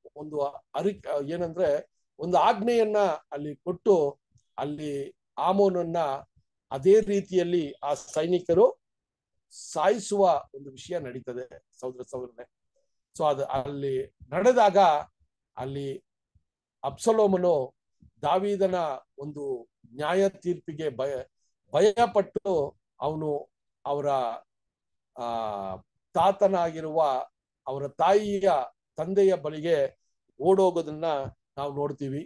S1: ಒಂದು ಅರಿ ಏನಂದ್ರೆ ಒಂದು ಆಜ್ಞೆಯನ್ನ ಅಲ್ಲಿ ಕೊಟ್ಟು ಅಲ್ಲಿ ಆಮೋನನ್ನ ಅದೇ ರೀತಿಯಲ್ಲಿ ಆ ಸೈನಿಕರು ಸಾಯಿಸುವ ಒಂದು ವಿಷಯ ನಡೀತದೆ ಸಹೋದರ ಸಹೋದರನೇ ಸೊ ಅದು ಅಲ್ಲಿ ನಡೆದಾಗ ಅಲ್ಲಿ ಅಪ್ಸಲೋಮನು ದಾವೀದನ ಒಂದು ನ್ಯಾಯ ತೀರ್ಪಿಗೆ ಭಯ ಭಯಪಟ್ಟು ಅವನು ಅವರ ಆ ತಾತನಾಗಿರುವ ಅವರ ತಾಯಿಯ ತಂದೆಯ ಬಳಿಗೆ ಓಡೋಗೋದನ್ನ ನಾವು ನೋಡ್ತೀವಿ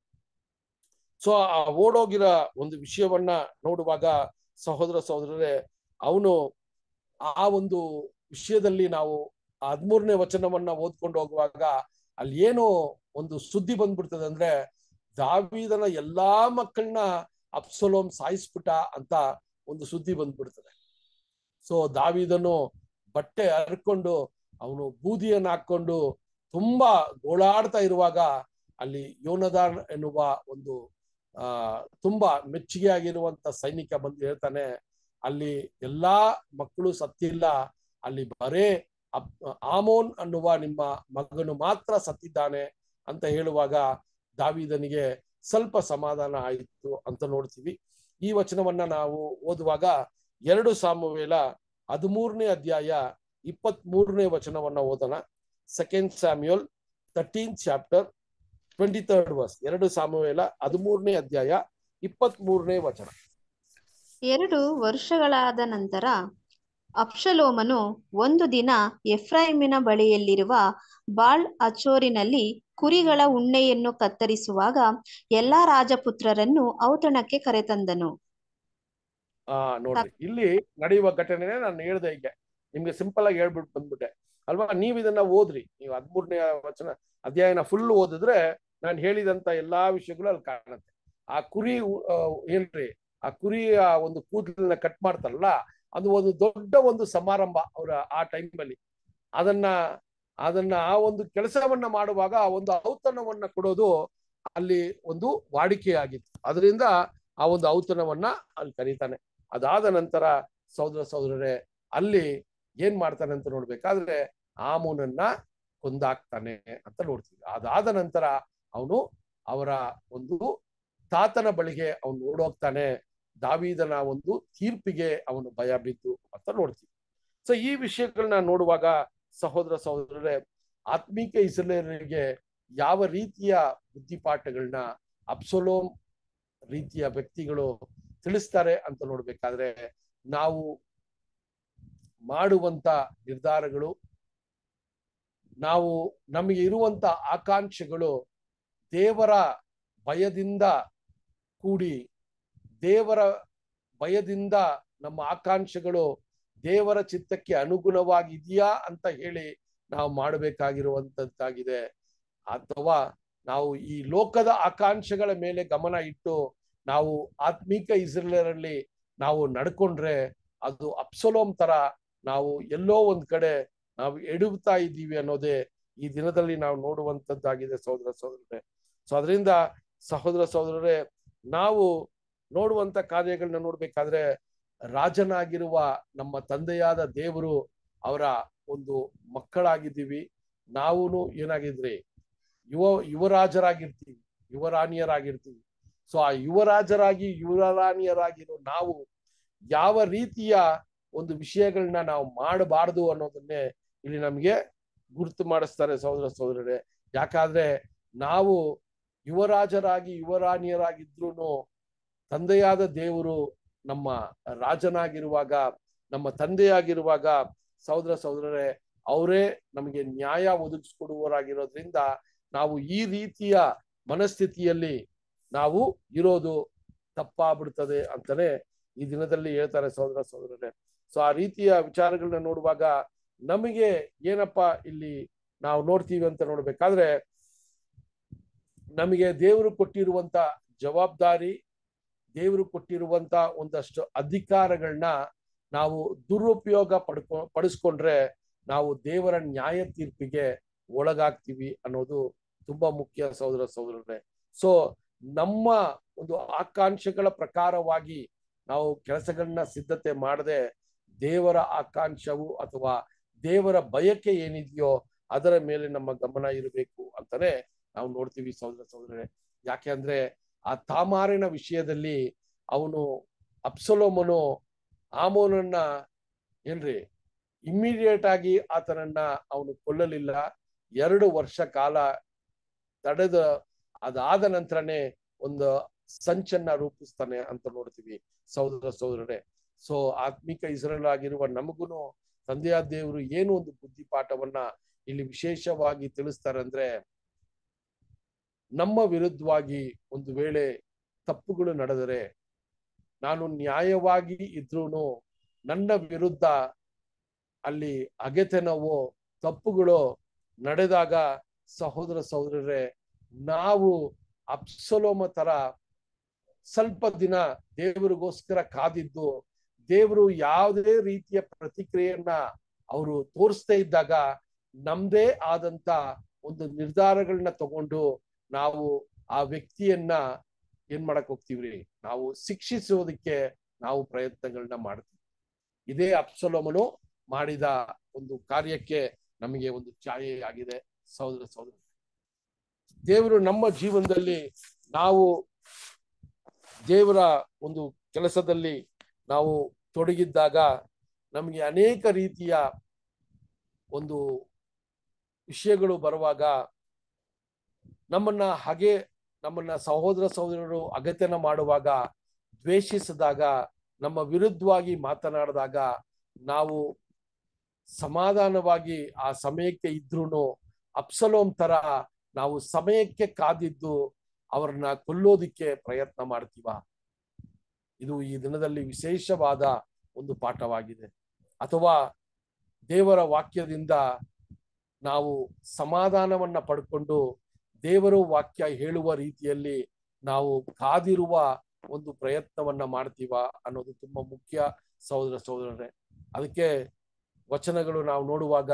S1: ಸೊ ಆ ಓಡೋಗಿರೋ ಒಂದು ವಿಷಯವನ್ನ ನೋಡುವಾಗ ಸಹೋದರ ಸಹೋದರರೇ ಅವನು ಆ ಒಂದು ವಿಷಯದಲ್ಲಿ ನಾವು ಹದ್ಮೂರನೇ ವಚನವನ್ನ ಓದ್ಕೊಂಡು ಹೋಗುವಾಗ ಅಲ್ಲಿ ಏನು ಒಂದು ಸುದ್ದಿ ಬಂದ್ಬಿಡ್ತದೆ ಅಂದ್ರೆ ದಾವೀದನ ಎಲ್ಲಾ ಮಕ್ಕಳನ್ನ ಅಪ್ಸಲೋಮ್ ಸಾಯಿಸ್ಬಿಟ್ಟ ಅಂತ ಒಂದು ಸುದ್ದಿ ಬಂದ್ಬಿಡ್ತದೆ ಸೊ ದಾವಿದನು ಬಟ್ಟೆ ಹರ್ಕೊಂಡು ಅವನು ಬೂದಿಯನ್ನ ಹಾಕೊಂಡು ತುಂಬಾ ಗೋಳಾಡ್ತಾ ಇರುವಾಗ ಅಲ್ಲಿ ಯೋನದಾನ್ ಎನ್ನುವ ಒಂದು ಆ ತುಂಬಾ ಮೆಚ್ಚುಗೆ ಆಗಿರುವಂತ ಸೈನಿಕ ಬಂದು ಹೇಳ್ತಾನೆ ಅಲ್ಲಿ ಎಲ್ಲಾ ಮಕ್ಕಳು ಸತ್ತಿಲ್ಲ ಅಲ್ಲಿ ಬರೇ ಆಮೋನ್ ಅನ್ನುವ ನಿಮ್ಮ ಮಗನು ಮಾತ್ರ ಸತ್ತಿದ್ದಾನೆ ಅಂತ ಹೇಳುವಾಗ ದಾವಿದನಿಗೆ ಸ್ವಲ್ಪ ಸಮಾಧಾನ ಆಯಿತು ಅಂತ ನೋಡ್ತೀವಿ ಈ ವಚನವನ್ನ ನಾವು ಓದುವಾಗ ಎರಡು ಸಾಮುವೇಲ ಹದಿಮೂರನೇ ಅಧ್ಯಾಯ ಇಪ್ಪತ್ತ್ ಮೂರನೇ ವಚನವನ್ನ ಓದೋಣ second Samuel thirteen chapter twenty third verse ಎರಡು ಸಾಮುವೇಲ ಹದಿಮೂರನೇ ಅಧ್ಯಾಯ ಇಪ್ಪತ್ತ್ ಮೂರನೇ ವಚನ
S3: ಎರಡು ವರ್ಷಗಳಾದ ನಂತರ ಅಪ್ಷಲೋಮನು ಒಂದು ದಿನ ಎಫ್ರಾಯಿಮಿನ ಬಳಿಯಲ್ಲಿರುವ ಬಾಳ್ ಅಚೋರಿನಲ್ಲಿ ಕುರಿಗಳ ಉಣ್ಣೆಯನ್ನು ಕತ್ತರಿಸುವಾಗ ಎಲ್ಲಾ ರಾಜಪುತ್ರರನ್ನು ಔತಣಕ್ಕೆ ಕರೆತಂದನು
S1: ಆ ನೋಡ್ರಿ ಇಲ್ಲಿ ನಡೆಯುವ ಘಟನೆನೇ ನಾನು ಹೇಳ್ದೆ ಈಗ ನಿಮ್ಗೆ ಸಿಂಪಲ್ ಆಗಿ ಹೇಳ್ಬಿಟ್ಟು ಬಂದ್ಬಿಟ್ಟೆ ಅಲ್ವಾ ನೀವ್ ಇದನ್ನ ಓದ್ರಿ ನೀವು ಹದ್ಮೂರನೇ ವಚನ ಅಧ್ಯಾಯನ ಫುಲ್ ಓದಿದ್ರೆ ನಾನು ಹೇಳಿದಂತ ಎಲ್ಲಾ ವಿಷಯಗಳು ಅಲ್ಲಿ ಕಾಣುತ್ತೆ ಆ ಕುರಿ ಆ, ಏನ್ರಿ ಆ ಕುರಿಯ ಒಂದು ಕೂದಲನ್ನ ಕಟ್ ಮಾಡ್ತಾರಲ್ಲ ಅದು ಒಂದು ದೊಡ್ಡ ಒಂದು ಸಮಾರಂಭ ಅವರ ಆ ಟೈಮಲ್ಲಿ ಅದನ್ನ ಅದನ್ನ ಆ ಒಂದು ಕೆಲಸವನ್ನ ಮಾಡುವಾಗ ಆ ಒಂದು ಔತಣವನ್ನ ಕೊಡೋದು ಅಲ್ಲಿ ಒಂದು ವಾಡಿಕೆಯಾಗಿತ್ತು ಅದರಿಂದ ಆ ಒಂದು ಔತಣವನ್ನ ಅಲ್ಲಿ ಕರೀತಾನೆ ಅದಾದ ನಂತರ ಸಹೋದರ ಸಹೋದರರೇ ಅಲ್ಲಿ ಏನ್ ಮಾಡ್ತಾನೆ ಅಂತ ನೋಡ್ಬೇಕಾದ್ರೆ ಆಮೂನನ್ನ ಕೊಂದಾಕ್ತಾನೆ ಅಂತ ನೋಡ್ತೀವಿ ಅದಾದ ನಂತರ ಅವನು ಅವರ ಒಂದು ತಾತನ ಬಳಿಗೆ ಅವನು ಓಡೋಗ್ತಾನೆ ದಾವೀದನ ಒಂದು ತೀರ್ಪಿಗೆ ಅವನು ಭಯ ಬಿದ್ದು ಅಂತ ನೋಡ್ತೀವಿ ಸೊ ಈ ವಿಷಯಗಳನ್ನ ನೋಡುವಾಗ ಸಹೋದರ ಸಹೋದರರೇ ಆತ್ಮೀಕ ಇಸ್ರೇಲರಿಗೆ ಯಾವ ರೀತಿಯ ಬುದ್ಧಿಪಾಠಗಳನ್ನ ಅಪ್ಸೋಲೋಮ್ ರೀತಿಯ ವ್ಯಕ್ತಿಗಳು ತಿಳಿಸ್ತಾರೆ ಅಂತ ನೋಡ್ಬೇಕಾದ್ರೆ ನಾವು ಮಾಡುವಂತ ನಿರ್ಧಾರಗಳು ನಾವು ನಮಗೆ ಇರುವಂತ ಆಕಾಂಕ್ಷೆಗಳು ದೇವರ ಭಯದಿಂದ ಕೂಡಿ ದೇವರ ಭಯದಿಂದ ನಮ್ಮ ಆಕಾಂಕ್ಷೆಗಳು ದೇವರ ಚಿತ್ತಕ್ಕೆ ಅನುಗುಣವಾಗಿದೆಯಾ ಅಂತ ಹೇಳಿ ನಾವು ಮಾಡಬೇಕಾಗಿರುವಂತದ್ದಾಗಿದೆ ಅಥವಾ ನಾವು ಈ ಲೋಕದ ಆಕಾಂಕ್ಷೆಗಳ ಮೇಲೆ ಗಮನ ಇಟ್ಟು ನಾವು ಆತ್ಮೀಕ ಇಸ್ರೇಲರಲ್ಲಿ ನಾವು ನಡ್ಕೊಂಡ್ರೆ ಅದು ಅಪ್ಸಲೋಮ್ ತರ ನಾವು ಎಲ್ಲೋ ಒಂದ್ ಕಡೆ ನಾವು ಎಡುತ್ತಾ ಇದ್ದೀವಿ ಅನ್ನೋದೇ ಈ ದಿನದಲ್ಲಿ ನಾವು ನೋಡುವಂತದ್ದಾಗಿದೆ ಸಹೋದರ ಸಹೋದರರೇ ಸೊ ಅದರಿಂದ ಸಹೋದರ ಸಹೋದರರೇ ನಾವು ನೋಡುವಂತ ಕಾರ್ಯಗಳನ್ನ ನೋಡ್ಬೇಕಾದ್ರೆ ರಾಜನಾಗಿರುವ ನಮ್ಮ ತಂದೆಯಾದ ದೇವರು ಅವರ ಒಂದು ಮಕ್ಕಳಾಗಿದ್ದೀವಿ ನಾವು ಏನಾಗಿದ್ರಿ ಯುವ ಯುವರಾಜರಾಗಿರ್ತೀವಿ ಯುವರಾಣಿಯರಾಗಿರ್ತೀವಿ ಸೊ ಆ ಯುವರಾಜರಾಗಿ ಯುವರಾಣಿಯರಾಗಿರೋ ನಾವು ಯಾವ ರೀತಿಯ ಒಂದು ವಿಷಯಗಳನ್ನ ನಾವು ಮಾಡಬಾರದು ಅನ್ನೋದನ್ನೇ ಇಲ್ಲಿ ನಮ್ಗೆ ಗುರುತು ಮಾಡಿಸ್ತಾರೆ ಸಹೋದರ ಸಹೋದರರೇ ಯಾಕಾದ್ರೆ ನಾವು ಯುವರಾಜರಾಗಿ ಯುವರಾಣಿಯರಾಗಿದ್ರು ತಂದೆಯಾದ ದೇವರು ನಮ್ಮ ರಾಜನಾಗಿರುವಾಗ ನಮ್ಮ ತಂದೆಯಾಗಿರುವಾಗ ಸಹೋದರ ಸಹೋದರರೇ ಅವರೇ ನಮಗೆ ನ್ಯಾಯ ಒದಗಿಸ್ಕೊಡುವವರಾಗಿರೋದ್ರಿಂದ ನಾವು ಈ ರೀತಿಯ ಮನಸ್ಥಿತಿಯಲ್ಲಿ ನಾವು ಇರೋದು ತಪ್ಪಾಗ್ಬಿಡ್ತದೆ ಅಂತಾನೆ ಈ ದಿನದಲ್ಲಿ ಹೇಳ್ತಾರೆ ಸಹೋದರ ಸಹೋದರರೇ ಸೊ ಆ ರೀತಿಯ ವಿಚಾರಗಳನ್ನ ನೋಡುವಾಗ ನಮಗೆ ಏನಪ್ಪಾ ಇಲ್ಲಿ ನಾವು ನೋಡ್ತೀವಿ ಅಂತ ನೋಡ್ಬೇಕಾದ್ರೆ ನಮಗೆ ದೇವರು ಕೊಟ್ಟಿರುವಂತ ಜವಾಬ್ದಾರಿ ದೇವರು ಕೊಟ್ಟಿರುವಂತ ಒಂದಷ್ಟು ಅಧಿಕಾರಗಳನ್ನ ನಾವು ದುರುಪಯೋಗ ಪಡ್ಕೊ ಪಡಿಸ್ಕೊಂಡ್ರೆ ನಾವು ದೇವರ ನ್ಯಾಯ ತೀರ್ಪಿಗೆ ಒಳಗಾಗ್ತೀವಿ ಅನ್ನೋದು ತುಂಬಾ ಮುಖ್ಯ ಸಹೋದರ ಸಹೋದರರೇ ಸೊ ನಮ್ಮ ಒಂದು ಆಕಾಂಕ್ಷೆಗಳ ಪ್ರಕಾರವಾಗಿ ನಾವು ಕೆಲಸಗಳನ್ನ ಸಿದ್ಧತೆ ಮಾಡದೆ ದೇವರ ಆಕಾಂಕ್ಷವು ಅಥವಾ ದೇವರ ಬಯಕೆ ಏನಿದೆಯೋ ಅದರ ಮೇಲೆ ನಮ್ಮ ಗಮನ ಇರಬೇಕು ಅಂತಾನೆ ನಾವು ನೋಡ್ತೀವಿ ಸಹೋದರ ಸಹೋದರರೇ ಯಾಕೆ ಅಂದ್ರೆ ಆ ತಾಮಾರಿನ ವಿಷಯದಲ್ಲಿ ಅವನು ಅಪ್ಸಲೋಮನು ಆಮೋನನ್ನ ಏನ್ರಿ ಇಮ್ಮಿಡಿಯೇಟ್ ಆಗಿ ಆತನನ್ನ ಅವನು ಕೊಲ್ಲಲಿಲ್ಲ ಎರಡು ವರ್ಷ ಕಾಲ ತಡೆದ ಅದಾದ ನಂತರನೇ ಒಂದು ಸಂಚನ್ನ ರೂಪಿಸ್ತಾನೆ ಅಂತ ನೋಡ್ತೀವಿ ಸಹೋದರ ಸಹೋದರರೇ ಸೊ ಆತ್ಮಿಕ ಇಸ್ರೇಲ್ ಆಗಿರುವ ನಮಗುನು ತಂದೆಯ ದೇವರು ಏನು ಒಂದು ಬುದ್ಧಿಪಾಠವನ್ನ ಇಲ್ಲಿ ವಿಶೇಷವಾಗಿ ತಿಳಿಸ್ತಾರೆ ಅಂದ್ರೆ ನಮ್ಮ ವಿರುದ್ಧವಾಗಿ ಒಂದು ವೇಳೆ ತಪ್ಪುಗಳು ನಡೆದರೆ ನಾನು ನ್ಯಾಯವಾಗಿ ಇದ್ರೂನು ನನ್ನ ವಿರುದ್ಧ ಅಲ್ಲಿ ಅಗೆತನವೋ ತಪ್ಪುಗಳು ನಡೆದಾಗ ಸಹೋದರ ಸಹೋದರರೇ ನಾವು ಅಪ್ಸಲೋಮ ತರ ಸ್ವಲ್ಪ ದಿನ ದೇವರಿಗೋಸ್ಕರ ಕಾದಿದ್ದು ದೇವರು ಯಾವುದೇ ರೀತಿಯ ಪ್ರತಿಕ್ರಿಯೆಯನ್ನ ಅವರು ತೋರಿಸ್ತಾ ಇದ್ದಾಗ ನಮ್ದೇ ಆದಂತ ಒಂದು ನಿರ್ಧಾರಗಳನ್ನ ತಗೊಂಡು ನಾವು ಆ ವ್ಯಕ್ತಿಯನ್ನ ಏನ್ ಮಾಡಕ್ ಹೋಗ್ತೀವ್ರಿ ನಾವು ಶಿಕ್ಷಿಸೋದಕ್ಕೆ ನಾವು ಪ್ರಯತ್ನಗಳನ್ನ ಮಾಡ್ತೀವಿ ಇದೇ ಅಪ್ಸಲೋಮನು ಮಾಡಿದ ಒಂದು ಕಾರ್ಯಕ್ಕೆ ನಮಗೆ ಒಂದು ಛಾಯೆ ಆಗಿದೆ ಸಹೋದರ ಸಹೋದರ ದೇವರು ನಮ್ಮ ಜೀವನದಲ್ಲಿ ನಾವು ದೇವರ ಒಂದು ಕೆಲಸದಲ್ಲಿ ನಾವು ತೊಡಗಿದ್ದಾಗ ನಮಗೆ ಅನೇಕ ರೀತಿಯ ಒಂದು ವಿಷಯಗಳು ಬರುವಾಗ ನಮ್ಮನ್ನ ಹಾಗೆ ನಮ್ಮನ್ನ ಸಹೋದರ ಸಹೋದರರು ಅಗತ್ಯನ ಮಾಡುವಾಗ ದ್ವೇಷಿಸಿದಾಗ ನಮ್ಮ ವಿರುದ್ಧವಾಗಿ ಮಾತನಾಡಿದಾಗ ನಾವು ಸಮಾಧಾನವಾಗಿ ಆ ಸಮಯಕ್ಕೆ ಇದ್ರೂನು ಅಪ್ಸಲೋಮ್ ತರ ನಾವು ಸಮಯಕ್ಕೆ ಕಾದಿದ್ದು ಅವ್ರನ್ನ ಕೊಲ್ಲೋದಿಕ್ಕೆ ಪ್ರಯತ್ನ ಮಾಡ್ತೀವ ಇದು ಈ ದಿನದಲ್ಲಿ ವಿಶೇಷವಾದ ಒಂದು ಪಾಠವಾಗಿದೆ ಅಥವಾ ದೇವರ ವಾಕ್ಯದಿಂದ ನಾವು ಸಮಾಧಾನವನ್ನ ಪಡ್ಕೊಂಡು ದೇವರು ವಾಕ್ಯ ಹೇಳುವ ರೀತಿಯಲ್ಲಿ ನಾವು ಕಾದಿರುವ ಒಂದು ಪ್ರಯತ್ನವನ್ನ ಮಾಡ್ತೀವ ಅನ್ನೋದು ತುಂಬಾ ಮುಖ್ಯ ಸಹೋದರ ಸಹೋದರರೇ ಅದಕ್ಕೆ ವಚನಗಳು ನಾವು ನೋಡುವಾಗ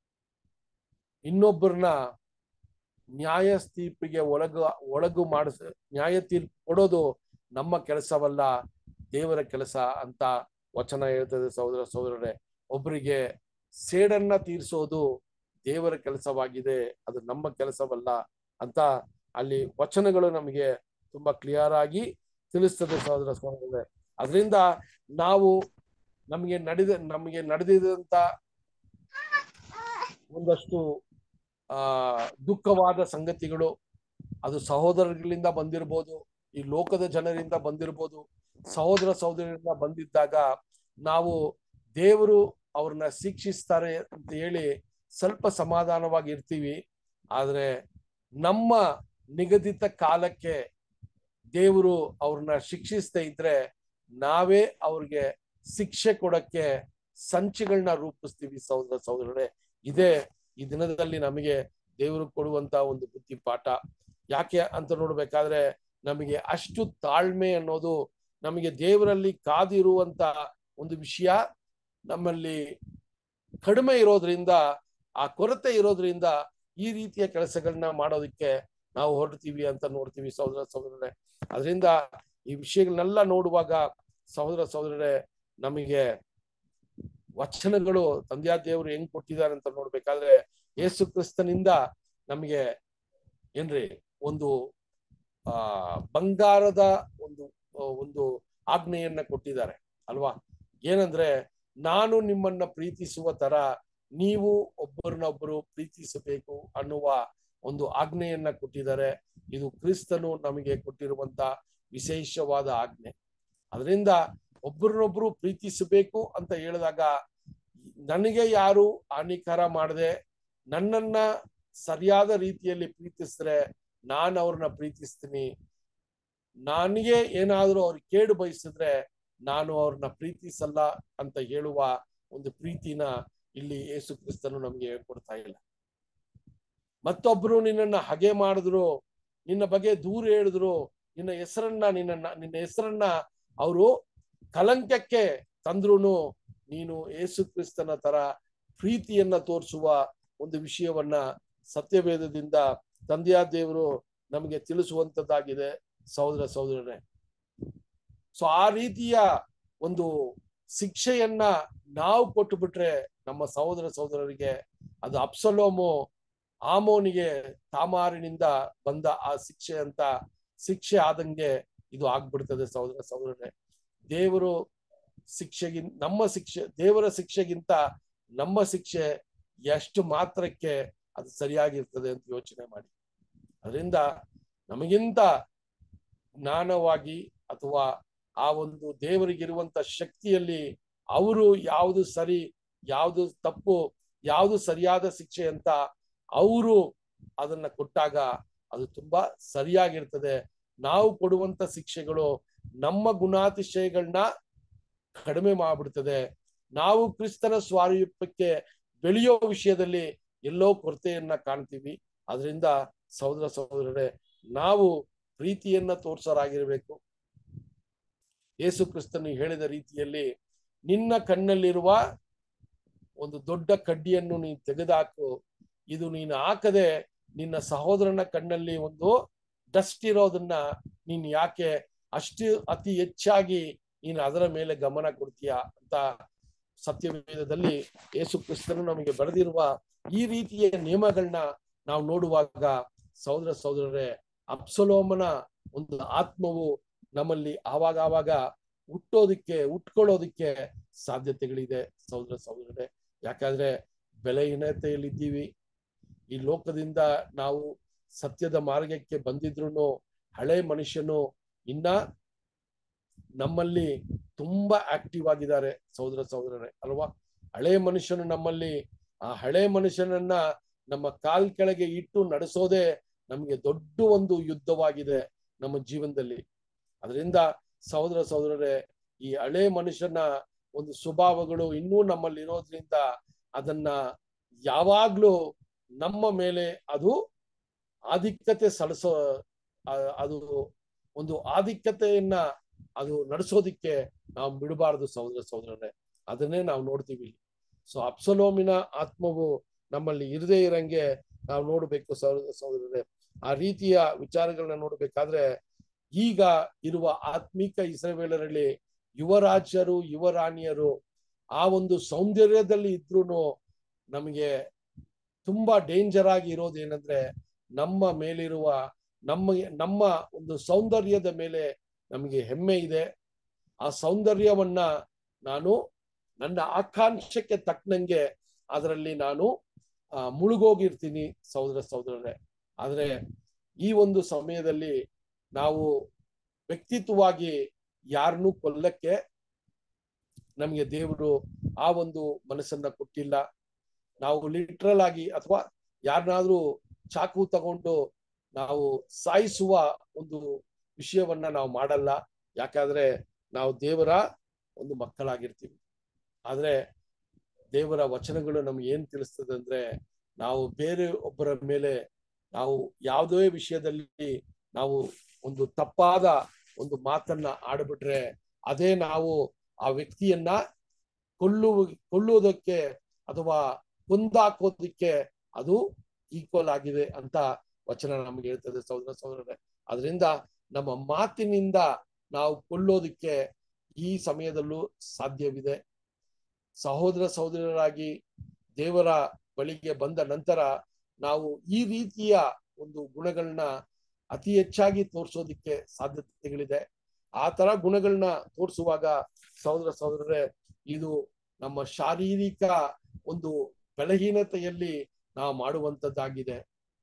S1: ಇನ್ನೊಬ್ಬರನ್ನ ನ್ಯಾಯ ತೀರ್ಪಿಗೆ ಒಳಗ ಒಳಗು ಮಾಡಿಸ ನ್ಯಾಯ ತೀರ್ಪು ಕೊಡೋದು ನಮ್ಮ ಕೆಲಸವಲ್ಲ ದೇವರ ಕೆಲಸ ಅಂತ ವಚನ ಹೇಳ್ತದೆ ಸಹೋದರ ಸಹೋದರರೇ ಒಬ್ಬರಿಗೆ ಸೇಡನ್ನ ತೀರಿಸೋದು ದೇವರ ಕೆಲಸವಾಗಿದೆ ಅದು ನಮ್ಮ ಕೆಲಸವಲ್ಲ ಅಂತ ಅಲ್ಲಿ ವಚನಗಳು ನಮಗೆ ತುಂಬಾ ಕ್ಲಿಯರ್ ಆಗಿ ತಿಳಿಸ್ತದೆ ಸಹೋದರ ಸಹೋದರರೇ ಅದರಿಂದ ನಾವು ನಮಗೆ ನಡೆದ ನಮಗೆ ನಡೆದಿದಂತ ಒಂದಷ್ಟು ಆ ದುಃಖವಾದ ಸಂಗತಿಗಳು ಅದು ಸಹೋದರಗಳಿಂದ ಬಂದಿರ್ಬೋದು ಈ ಲೋಕದ ಜನರಿಂದ ಬಂದಿರ್ಬೋದು ಸಹೋದರ ಸಹೋದರರಿಂದ ಬಂದಿದ್ದಾಗ ನಾವು ದೇವರು ಅವ್ರನ್ನ ಶಿಕ್ಷಿಸ್ತಾರೆ ಅಂತ ಹೇಳಿ ಸ್ವಲ್ಪ ಸಮಾಧಾನವಾಗಿ ಇರ್ತೀವಿ ಆದ್ರೆ ನಮ್ಮ ನಿಗದಿತ ಕಾಲಕ್ಕೆ ದೇವರು ಅವ್ರನ್ನ ಶಿಕ್ಷಿಸ್ತಾ ಇದ್ರೆ ನಾವೇ ಅವ್ರಿಗೆ ಶಿಕ್ಷೆ ಕೊಡಕ್ಕೆ ಸಂಚಿಗಳನ್ನ ರೂಪಿಸ್ತೀವಿ ಸಹೋದರ ಸಹೋದರರೇ ಇದೇ ಈ ದಿನದಲ್ಲಿ ನಮಗೆ ದೇವರು ಕೊಡುವಂತ ಒಂದು ಬುದ್ಧಿ ಪಾಠ ಯಾಕೆ ಅಂತ ನೋಡ್ಬೇಕಾದ್ರೆ ನಮಗೆ ಅಷ್ಟು ತಾಳ್ಮೆ ಅನ್ನೋದು ನಮಗೆ ದೇವರಲ್ಲಿ ಕಾದಿರುವಂತ ಒಂದು ವಿಷಯ ನಮ್ಮಲ್ಲಿ ಕಡಿಮೆ ಇರೋದ್ರಿಂದ ಆ ಕೊರತೆ ಇರೋದ್ರಿಂದ ಈ ರೀತಿಯ ಕೆಲಸಗಳನ್ನ ಮಾಡೋದಕ್ಕೆ ನಾವು ಹೊರಡ್ತೀವಿ ಅಂತ ನೋಡ್ತೀವಿ ಸಹೋದರ ಸಹೋದರರೇ ಅದರಿಂದ ಈ ವಿಷಯಗಳನ್ನೆಲ್ಲ ನೋಡುವಾಗ ಸಹೋದರ ಸಹೋದರರೇ ನಮಗೆ ವಚನಗಳು ತಂದೆಯ ದೇವರು ಹೆಂಗ್ ಕೊಟ್ಟಿದ್ದಾರೆ ಅಂತ ನೋಡ್ಬೇಕಾದ್ರೆ ಯೇಸು ಕ್ರಿಸ್ತನಿಂದ ನಮಗೆ ಏನ್ರಿ ಒಂದು ಆ ಬಂಗಾರದ ಒಂದು ಒಂದು ಆಜ್ಞೆಯನ್ನ ಕೊಟ್ಟಿದ್ದಾರೆ ಅಲ್ವಾ ಏನಂದ್ರೆ ನಾನು ನಿಮ್ಮನ್ನ ಪ್ರೀತಿಸುವ ತರ ನೀವು ಒಬ್ಬರನ್ನೊಬ್ಬರು ಪ್ರೀತಿಸಬೇಕು ಅನ್ನುವ ಒಂದು ಆಜ್ಞೆಯನ್ನ ಕೊಟ್ಟಿದ್ದಾರೆ ಇದು ಕ್ರಿಸ್ತನು ನಮಗೆ ಕೊಟ್ಟಿರುವಂತ ವಿಶೇಷವಾದ ಆಜ್ಞೆ ಅದರಿಂದ ಒಬ್ಬರನ್ನೊಬ್ರು ಪ್ರೀತಿಸಬೇಕು ಅಂತ ಹೇಳಿದಾಗ ನನಗೆ ಯಾರು ಹಾನಿಕರ ಮಾಡದೆ ನನ್ನನ್ನ ಸರಿಯಾದ ರೀತಿಯಲ್ಲಿ ಪ್ರೀತಿಸಿದ್ರೆ ನಾನು ಅವ್ರನ್ನ ಪ್ರೀತಿಸ್ತೀನಿ ನನಗೆ ಏನಾದ್ರೂ ಅವ್ರಿಗೆ ಕೇಡು ಬಯಸಿದ್ರೆ ನಾನು ಅವ್ರನ್ನ ಪ್ರೀತಿಸಲ್ಲ ಅಂತ ಹೇಳುವ ಒಂದು ಪ್ರೀತಿನ ಇಲ್ಲಿ ಯೇಸು ಕ್ರಿಸ್ತನು ನಮ್ಗೆ ಹೇಳ್ಕೊಡ್ತಾ ಇಲ್ಲ ಮತ್ತೊಬ್ರು ನಿನ್ನನ್ನ ಹಗೆ ಮಾಡಿದ್ರು ನಿನ್ನ ಬಗ್ಗೆ ದೂರ ಹೇಳಿದ್ರು ನಿನ್ನ ಹೆಸರನ್ನ ನಿನ್ನ ನಿನ್ನ ಹೆಸರನ್ನ ಅವರು ಕಲಂಕಕ್ಕೆ ತಂದ್ರುನು ನೀನು ಯೇಸು ಕ್ರಿಸ್ತನ ತರ ಪ್ರೀತಿಯನ್ನ ತೋರಿಸುವ ಒಂದು ವಿಷಯವನ್ನ ಸತ್ಯವೇದದಿಂದ ತಂದೆಯ ದೇವರು ನಮಗೆ ತಿಳಿಸುವಂತದ್ದಾಗಿದೆ ಸಹೋದರ ಸಹೋದರರೇ ಸೊ ಆ ರೀತಿಯ ಒಂದು ಶಿಕ್ಷೆಯನ್ನ ನಾವು ಕೊಟ್ಟು ಬಿಟ್ರೆ ನಮ್ಮ ಸಹೋದರ ಸಹೋದರರಿಗೆ ಅದು ಅಪ್ಸಲೋಮು ಆಮೋನಿಗೆ ತಾಮಾರಿನಿಂದ ಬಂದ ಆ ಶಿಕ್ಷೆ ಅಂತ ಶಿಕ್ಷೆ ಆದಂಗೆ ಇದು ಆಗ್ಬಿಡ್ತದೆ ಸಹೋದರ ಸಹೋದರನೇ ದೇವರು ಶಿಕ್ಷೆಗಿನ್ ನಮ್ಮ ಶಿಕ್ಷೆ ದೇವರ ಶಿಕ್ಷೆಗಿಂತ ನಮ್ಮ ಶಿಕ್ಷೆ ಎಷ್ಟು ಮಾತ್ರಕ್ಕೆ ಅದು ಸರಿಯಾಗಿರ್ತದೆ ಅಂತ ಯೋಚನೆ ಮಾಡಿ ಅದರಿಂದ ನಮಗಿಂತ ಜ್ಞಾನವಾಗಿ ಅಥವಾ ಆ ಒಂದು ದೇವರಿಗಿರುವಂತ ಶಕ್ತಿಯಲ್ಲಿ ಅವರು ಯಾವುದು ಸರಿ ಯಾವುದು ತಪ್ಪು ಯಾವುದು ಸರಿಯಾದ ಶಿಕ್ಷೆ ಅಂತ ಅವರು ಅದನ್ನ ಕೊಟ್ಟಾಗ ಅದು ತುಂಬಾ ಸರಿಯಾಗಿರ್ತದೆ ನಾವು ಕೊಡುವಂತ ಶಿಕ್ಷೆಗಳು ನಮ್ಮ ಗುಣಾತಿಶಯಗಳನ್ನ ಕಡಿಮೆ ಮಾಡ್ಬಿಡ್ತದೆ ನಾವು ಕ್ರಿಸ್ತನ ಸ್ವಾರೂಪಕ್ಕೆ ಬೆಳೆಯೋ ವಿಷಯದಲ್ಲಿ ಎಲ್ಲೋ ಕೊರತೆಯನ್ನ ಕಾಣ್ತೀವಿ ಅದರಿಂದ ಸಹೋದರ ಸಹೋದರರೇ ನಾವು ಪ್ರೀತಿಯನ್ನ ತೋರ್ಸೋರಾಗಿರ್ಬೇಕು ಯೇಸು ಕ್ರಿಸ್ತನು ಹೇಳಿದ ರೀತಿಯಲ್ಲಿ ನಿನ್ನ ಕಣ್ಣಲ್ಲಿರುವ ಒಂದು ದೊಡ್ಡ ಕಡ್ಡಿಯನ್ನು ನೀನು ತೆಗೆದುಹಾಕು ಇದು ನೀನು ಹಾಕದೆ ನಿನ್ನ ಸಹೋದರನ ಕಣ್ಣಲ್ಲಿ ಒಂದು ಡಸ್ಟ್ ಇರೋದನ್ನ ನೀನ್ ಯಾಕೆ ಅಷ್ಟು ಅತಿ ಹೆಚ್ಚಾಗಿ ನೀನು ಅದರ ಮೇಲೆ ಗಮನ ಕೊಡ್ತೀಯ ಅಂತ ಸತ್ಯವೇದದಲ್ಲಿ ಯೇಸು ಕ್ರಿಸ್ತನು ನಮಗೆ ಬರೆದಿರುವ ಈ ರೀತಿಯ ನಿಯಮಗಳನ್ನ ನಾವು ನೋಡುವಾಗ ಸಹೋದರ ಸಹೋದರರೇ ಅಪ್ಸಲೋಮನ ಒಂದು ಆತ್ಮವು ನಮ್ಮಲ್ಲಿ ಆವಾಗ ಆವಾಗ ಹುಟ್ಟೋದಿಕ್ಕೆ ಉಟ್ಕೊಳ್ಳೋದಿಕ್ಕೆ ಸಾಧ್ಯತೆಗಳಿದೆ ಸಹೋದರ ಸಹೋದರರೇ ಯಾಕಂದ್ರೆ ಬೆಲೆಹೀನತೆಯಲ್ಲಿದ್ದೀವಿ ಈ ಲೋಕದಿಂದ ನಾವು ಸತ್ಯದ ಮಾರ್ಗಕ್ಕೆ ಬಂದಿದ್ರು ಹಳೆ ಮನುಷ್ಯನು ಇನ್ನ ನಮ್ಮಲ್ಲಿ ತುಂಬಾ ಆಕ್ಟಿವ್ ಆಗಿದ್ದಾರೆ ಸಹೋದರ ಸಹೋದರರೇ ಅಲ್ವಾ ಹಳೆ ಮನುಷ್ಯನು ನಮ್ಮಲ್ಲಿ ಆ ಹಳೆ ಮನುಷ್ಯನನ್ನ ನಮ್ಮ ಕಾಲ್ ಕೆಳಗೆ ಇಟ್ಟು ನಡೆಸೋದೇ ನಮಗೆ ದೊಡ್ಡ ಒಂದು ಯುದ್ಧವಾಗಿದೆ ನಮ್ಮ ಜೀವನದಲ್ಲಿ ಅದರಿಂದ ಸಹೋದರ ಸಹೋದರರೇ ಈ ಹಳೆ ಮನುಷ್ಯನ ಒಂದು ಸ್ವಭಾವಗಳು ಇನ್ನೂ ನಮ್ಮಲ್ಲಿ ಇರೋದ್ರಿಂದ ಅದನ್ನ ಯಾವಾಗ್ಲೂ ನಮ್ಮ ಮೇಲೆ ಅದು ಆಧಿಕ್ಯತೆ ಸಲ್ಲಿಸೋ ಆ- ಅದು ಒಂದು ಆಧಿಕ್ಯತೆಯನ್ನ ಅದು ನಡೆಸೋದಿಕ್ಕೆ ನಾವು ಬಿಡಬಾರದು ಸಹೋದರ ಸಹೋದರರೇ ಅದನ್ನೇ ನಾವು ನೋಡ್ತೀವಿ ಸೊ ಅಪ್ಸಲೋಮಿನ ಆತ್ಮವು ನಮ್ಮಲ್ಲಿ ಇರದೇ ಇರಂಗೆ ನಾವು ನೋಡ್ಬೇಕು ಸಹೋದರ ಸಹೋದರರೇ ಆ ರೀತಿಯ ವಿಚಾರಗಳನ್ನ ನೋಡ್ಬೇಕಾದ್ರೆ ಈಗ ಇರುವ ಆತ್ಮಿಕ ಇಸ್ರೇವೇಲರಲ್ಲಿ ಯುವರಾಜ್ಯರು ಯುವರಾಣಿಯರು ಆ ಒಂದು ಸೌಂದರ್ಯದಲ್ಲಿ ಇದ್ರೂ ನಮಗೆ ತುಂಬಾ ಡೇಂಜರ್ ಆಗಿ ಇರೋದೇನಂದ್ರೆ ನಮ್ಮ ಮೇಲಿರುವ ನಮ್ಮ ನಮ್ಮ ಒಂದು ಸೌಂದರ್ಯದ ಮೇಲೆ ನಮಗೆ ಹೆಮ್ಮೆ ಇದೆ ಆ ಸೌಂದರ್ಯವನ್ನ ನಾನು ನನ್ನ ಆಕಾಂಕ್ಷಕ್ಕೆ ತಕ್ಕನಂಗೆ ಅದರಲ್ಲಿ ನಾನು ಆ, ಮುಳುಗೋಗಿರ್ತೀನಿ ಸಹೋದರ ಸಹೋದರರೇ ಆದ್ರೆ ಈ ಒಂದು ಸಮಯದಲ್ಲಿ ನಾವು ವ್ಯಕ್ತಿತ್ವವಾಗಿ ಯಾರನ್ನೂ ಕೊಲ್ಲಕ್ಕೆ ನಮಗೆ ದೇವರು ಆ ಒಂದು ಮನಸ್ಸನ್ನ ಕೊಟ್ಟಿಲ್ಲ ನಾವು ಲಿಟ್ರಲ್ ಆಗಿ ಅಥವಾ ಯಾರನ್ನಾದ್ರೂ ಚಾಕು ತಗೊಂಡು ನಾವು ಸಾಯಿಸುವ ಒಂದು ವಿಷಯವನ್ನ ನಾವು ಮಾಡಲ್ಲ ಯಾಕಾದ್ರೆ ನಾವು ದೇವರ ಒಂದು ಮಕ್ಕಳಾಗಿರ್ತೀವಿ ಆದ್ರೆ ದೇವರ ವಚನಗಳು ನಮ್ಗೆ ಏನ್ ತಿಳಿಸ್ತದೆ ಅಂದ್ರೆ ನಾವು ಬೇರೆ ಒಬ್ಬರ ಮೇಲೆ ನಾವು ಯಾವುದೇ ವಿಷಯದಲ್ಲಿ ನಾವು ಒಂದು ತಪ್ಪಾದ ಒಂದು ಮಾತನ್ನ ಆಡ್ಬಿಟ್ರೆ ಅದೇ ನಾವು ಆ ವ್ಯಕ್ತಿಯನ್ನ ಕೊಲ್ಲುವ ಕೊಲ್ಲುವುದಕ್ಕೆ ಅಥವಾ ಕೊಂದಾಕೋದಕ್ಕೆ ಅದು ಈಕ್ವಲ್ ಆಗಿದೆ ಅಂತ ವಚನ ನಮ್ಗೆ ಹೇಳ್ತದೆ ಸಹೋದರ ಸಹೋದರರೇ ಅದರಿಂದ ನಮ್ಮ ಮಾತಿನಿಂದ ನಾವು ಕೊಲ್ಲೋದಕ್ಕೆ ಈ ಸಮಯದಲ್ಲೂ ಸಾಧ್ಯವಿದೆ ಸಹೋದರ ಸಹೋದರರಾಗಿ ದೇವರ ಬಳಿಗೆ ಬಂದ ನಂತರ ನಾವು ಈ ರೀತಿಯ ಒಂದು ಗುಣಗಳನ್ನ ಅತಿ ಹೆಚ್ಚಾಗಿ ತೋರಿಸೋದಿಕ್ಕೆ ಸಾಧ್ಯತೆಗಳಿದೆ ಆ ತರ ಗುಣಗಳನ್ನ ತೋರಿಸುವಾಗ ಸಹೋದರ ಸಹೋದರರೇ ಇದು ನಮ್ಮ ಶಾರೀರಿಕ ಒಂದು ಬಲಹೀನತೆಯಲ್ಲಿ ನಾವು ಮಾಡುವಂತದ್ದಾಗಿದೆ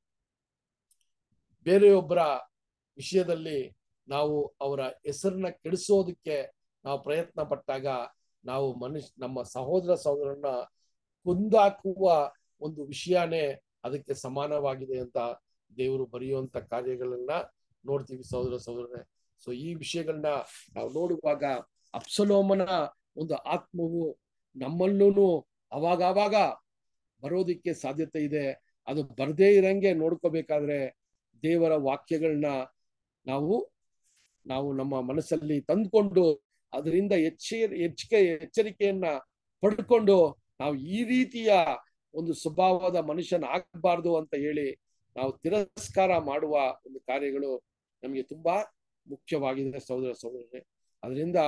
S1: ಬೇರೆಯೊಬ್ಬರ ವಿಷಯದಲ್ಲಿ ನಾವು ಅವರ ಹೆಸರನ್ನ ಕೆಡಿಸೋದಕ್ಕೆ ನಾವು ಪ್ರಯತ್ನ ಪಟ್ಟಾಗ ನಾವು ಮನುಷ್ಯ ನಮ್ಮ ಸಹೋದರ ಸಹೋದರನ್ನ ಕೊಂದಾಕುವ ಒಂದು ವಿಷಯನೇ ಅದಕ್ಕೆ ಸಮಾನವಾಗಿದೆ ಅಂತ ದೇವರು ಬರೆಯುವಂತ ಕಾರ್ಯಗಳನ್ನ ನೋಡ್ತೀವಿ ಸಹೋದರ ಸಹೋದರನೇ ಸೊ ಈ ವಿಷಯಗಳನ್ನ ನಾವು ನೋಡುವಾಗ ಅಪ್ಸಲೋಮನ ಒಂದು ಆತ್ಮವು ನಮ್ಮಲ್ಲೂ ಅವಾಗ ಅವಾಗ ಬರೋದಿಕ್ಕೆ ಸಾಧ್ಯತೆ ಇದೆ ಅದು ಬರ್ದೇ ಇರಂಗೆ ನೋಡ್ಕೋಬೇಕಾದ್ರೆ ದೇವರ ವಾಕ್ಯಗಳನ್ನ ನಾವು ನಾವು ನಮ್ಮ ಮನಸ್ಸಲ್ಲಿ ತಂದ್ಕೊಂಡು ಅದರಿಂದ ಹೆಚ್ಚ ಹೆಚ್ಚಿಗೆ ಎಚ್ಚರಿಕೆಯನ್ನ ಪಡ್ಕೊಂಡು ನಾವು ಈ ರೀತಿಯ ಒಂದು ಸ್ವಭಾವದ ಮನುಷ್ಯನ ಆಗಬಾರ್ದು ಅಂತ ಹೇಳಿ ನಾವು ತಿರಸ್ಕಾರ ಮಾಡುವ ಒಂದು ಕಾರ್ಯಗಳು ನಮಗೆ ತುಂಬಾ ಮುಖ್ಯವಾಗಿದೆ ಸಹೋದರ ಸಹೋದರರೇ ಅದರಿಂದ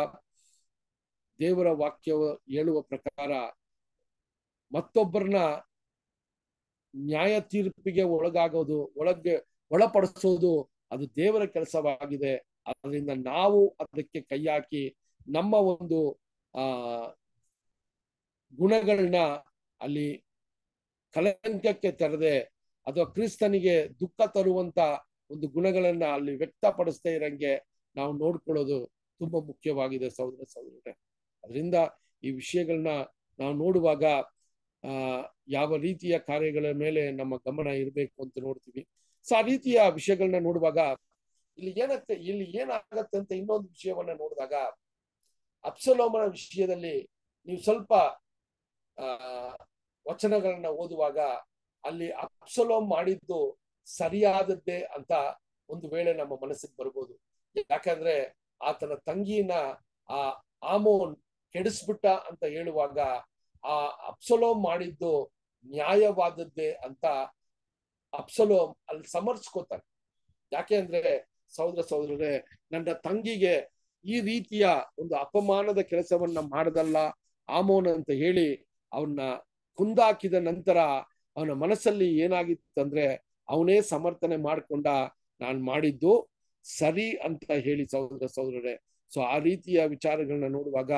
S1: ದೇವರ ವಾಕ್ಯವು ಹೇಳುವ ಪ್ರಕಾರ ಮತ್ತೊಬ್ಬರನ್ನ ನ್ಯಾಯ ತೀರ್ಪಿಗೆ ಒಳಗಾಗೋದು ಒಳಗೆ ಒಳಪಡಿಸೋದು ಅದು ದೇವರ ಕೆಲಸವಾಗಿದೆ ಅದರಿಂದ ನಾವು ಅದಕ್ಕೆ ಕೈ ಹಾಕಿ ನಮ್ಮ ಒಂದು ಆ ಗುಣಗಳನ್ನ ಅಲ್ಲಿ ಕಲಂಕಕ್ಕೆ ತೆರೆದೆ ಅಥವಾ ಕ್ರಿಸ್ತನಿಗೆ ದುಃಖ ತರುವಂತ ಒಂದು ಗುಣಗಳನ್ನ ಅಲ್ಲಿ ವ್ಯಕ್ತಪಡಿಸದೇ ಇರಂಗೆ ನಾವು ನೋಡ್ಕೊಳ್ಳೋದು ತುಂಬಾ ಮುಖ್ಯವಾಗಿದೆ ಸಹೋದರ ಸಹೋದರರೇ ಅದರಿಂದ ಈ ವಿಷಯಗಳನ್ನ ನಾವು ನೋಡುವಾಗ ಆ ಯಾವ ರೀತಿಯ ಕಾರ್ಯಗಳ ಮೇಲೆ ನಮ್ಮ ಗಮನ ಇರಬೇಕು ಅಂತ ನೋಡ್ತೀವಿ ಸೊ ಆ ರೀತಿಯ ವಿಷಯಗಳನ್ನ ನೋಡುವಾಗ ಇಲ್ಲಿ ಏನಕ್ಕೆ ಇಲ್ಲಿ ಏನಾಗತ್ತೆ ಅಂತ ಇನ್ನೊಂದು ವಿಷಯವನ್ನ ನೋಡಿದಾಗ ಅಪ್ಸಲೋಮನ ವಿಷಯದಲ್ಲಿ ನೀವು ಸ್ವಲ್ಪ ಆ ವಚನಗಳನ್ನ ಓದುವಾಗ ಅಲ್ಲಿ ಅಪ್ಸಲೋಮ್ ಮಾಡಿದ್ದು ಸರಿಯಾದದ್ದೇ ಅಂತ ಒಂದು ವೇಳೆ ನಮ್ಮ ಮನಸ್ಸಿಗೆ ಬರ್ಬೋದು ಯಾಕಂದ್ರೆ ಆತನ ತಂಗಿನ ಆ ಆಮೋನ್ ಕೆಡಿಸ್ಬಿಟ್ಟ ಅಂತ ಹೇಳುವಾಗ ಆ ಅಪ್ಸಲೋಮ್ ಮಾಡಿದ್ದು ನ್ಯಾಯವಾದದ್ದೇ ಅಂತ ಅಪ್ಸಲೋಮ್ ಅಲ್ಲಿ ಸಮರ್ಸ್ಕೋತಾನೆ ಯಾಕೆ ಅಂದ್ರೆ ಸಹೋದರ ಸಹೋದರರೇ ನನ್ನ ತಂಗಿಗೆ ಈ ರೀತಿಯ ಒಂದು ಅಪಮಾನದ ಕೆಲಸವನ್ನ ಮಾಡದಲ್ಲ ಆಮೋನ್ ಅಂತ ಹೇಳಿ ಅವನ್ನ ಕುಂದಾಕಿದ ನಂತರ ಅವನ ಮನಸ್ಸಲ್ಲಿ ಏನಾಗಿತ್ತಂದ್ರೆ ಅವನೇ ಸಮರ್ಥನೆ ಮಾಡ್ಕೊಂಡ ನಾನು ಮಾಡಿದ್ದು ಸರಿ ಅಂತ ಹೇಳಿ ಸಹೋದರ ಸಹೋದರರೇ ಸೊ ಆ ರೀತಿಯ ವಿಚಾರಗಳನ್ನ ನೋಡುವಾಗ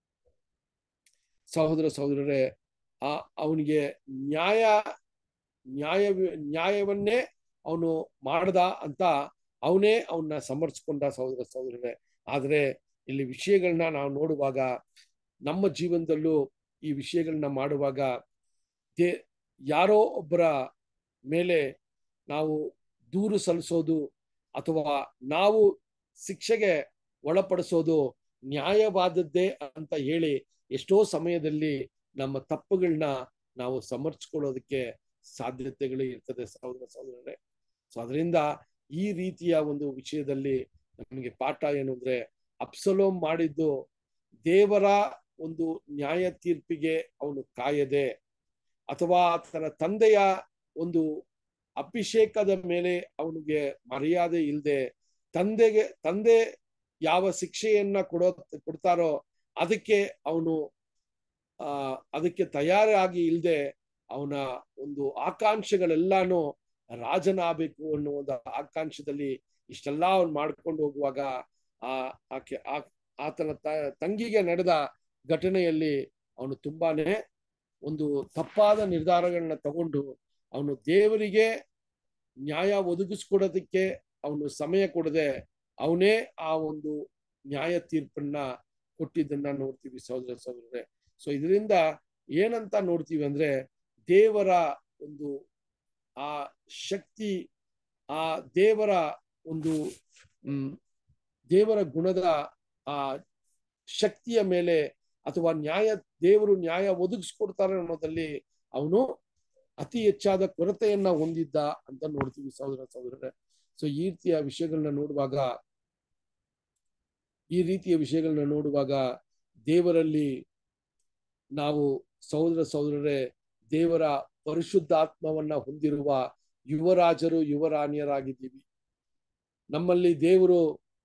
S1: ಸಹೋದರ ಸಹೋದರರೇ ಆ ಅವನಿಗೆ ನ್ಯಾಯ ನ್ಯಾಯ ನ್ಯಾಯವನ್ನೇ ಅವನು ಮಾಡ್ದ ಅಂತ ಅವನೇ ಅವನ್ನ ಸಮರ್ಸ್ಕೊಂಡ ಸಹೋದರ ಸಹೋದರರೇ ಆದ್ರೆ ಇಲ್ಲಿ ವಿಷಯಗಳನ್ನ ನಾವು ನೋಡುವಾಗ ನಮ್ಮ ಜೀವನದಲ್ಲೂ ಈ ವಿಷಯಗಳನ್ನ ಮಾಡುವಾಗ ದೇ ಯಾರೋ ಒಬ್ಬರ ಮೇಲೆ ನಾವು ದೂರು ಸಲ್ಲಿಸೋದು ಅಥವಾ ನಾವು ಶಿಕ್ಷೆಗೆ ಒಳಪಡಿಸೋದು ನ್ಯಾಯವಾದದ್ದೇ ಅಂತ ಹೇಳಿ ಎಷ್ಟೋ ಸಮಯದಲ್ಲಿ ನಮ್ಮ ತಪ್ಪುಗಳನ್ನ ನಾವು ಸಮರ್ಸ್ಕೊಳ್ಳೋದಕ್ಕೆ ಸಾಧ್ಯತೆಗಳು ಇರ್ತದೆ ಸಹೋದರ ಸಹೋದರರೇ ಸೊ ಅದರಿಂದ ಈ ರೀತಿಯ ಒಂದು ವಿಷಯದಲ್ಲಿ ನಮಗೆ ಪಾಠ ಏನು ಅಂದ್ರೆ ಅಪ್ಸಲೋಮ್ ಮಾಡಿದ್ದು ದೇವರ ಒಂದು ನ್ಯಾಯ ತೀರ್ಪಿಗೆ ಅವನು ಕಾಯದೆ ಅಥವಾ ತನ್ನ ತಂದೆಯ ಒಂದು ಅಭಿಷೇಕದ ಮೇಲೆ ಅವನಿಗೆ ಮರ್ಯಾದೆ ಇಲ್ಲದೆ ತಂದೆಗೆ ತಂದೆ ಯಾವ ಶಿಕ್ಷೆಯನ್ನ ಕೊಡೋ ಕೊಡ್ತಾರೋ ಅದಕ್ಕೆ ಅವನು ಆ ಅದಕ್ಕೆ ತಯಾರಾಗಿ ಇಲ್ಲದೆ ಅವನ ಒಂದು ಆಕಾಂಕ್ಷೆಗಳೆಲ್ಲಾನು ರಾಜನಾಗಬೇಕು ಅನ್ನೋ ಒಂದು ಆಕಾಂಕ್ಷದಲ್ಲಿ ಇಷ್ಟೆಲ್ಲ ಅವನು ಮಾಡ್ಕೊಂಡು ಹೋಗುವಾಗ ಆ ಆಕೆ ಆತನ ತಂಗಿಗೆ ನಡೆದ ಘಟನೆಯಲ್ಲಿ ಅವನು ತುಂಬಾನೇ ಒಂದು ತಪ್ಪಾದ ನಿರ್ಧಾರಗಳನ್ನ ತಗೊಂಡು ಅವನು ದೇವರಿಗೆ ನ್ಯಾಯ ಒದಗಿಸ್ಕೊಡೋದಕ್ಕೆ ಅವನು ಸಮಯ ಕೊಡದೆ ಅವನೇ ಆ ಒಂದು ನ್ಯಾಯ ತೀರ್ಪನ್ನ ಕೊಟ್ಟಿದ್ದನ್ನ ನೋಡ್ತೀವಿ ಸಹೋದರ ಸಹೋದರರೇ ಸೊ ಇದರಿಂದ ಏನಂತ ನೋಡ್ತೀವಿ ಅಂದ್ರೆ ದೇವರ ಒಂದು ಆ ಶಕ್ತಿ ಆ ದೇವರ ಒಂದು ಹ್ಮ್ ದೇವರ ಗುಣದ ಆ ಶಕ್ತಿಯ ಮೇಲೆ ಅಥವಾ ನ್ಯಾಯ ದೇವರು ನ್ಯಾಯ ಒದಗಿಸ್ಕೊಡ್ತಾರೆ ಅನ್ನೋದಲ್ಲಿ ಅವನು ಅತಿ ಹೆಚ್ಚಾದ ಕೊರತೆಯನ್ನ ಹೊಂದಿದ್ದ ಅಂತ ನೋಡ್ತೀವಿ ಸಹೋದರ ಸಹೋದರರೇ ಸೊ ಈ ರೀತಿಯ ವಿಷಯಗಳನ್ನ ನೋಡುವಾಗ ಈ ರೀತಿಯ ವಿಷಯಗಳನ್ನ ನೋಡುವಾಗ ದೇವರಲ್ಲಿ ನಾವು ಸಹೋದರ ಸಹೋದರರೇ ದೇವರ ಪರಿಶುದ್ಧಾತ್ಮವನ್ನ ಹೊಂದಿರುವ ಯುವರಾಜರು ಯುವರಾಣಿಯರಾಗಿದ್ದೀವಿ ನಮ್ಮಲ್ಲಿ ದೇವರು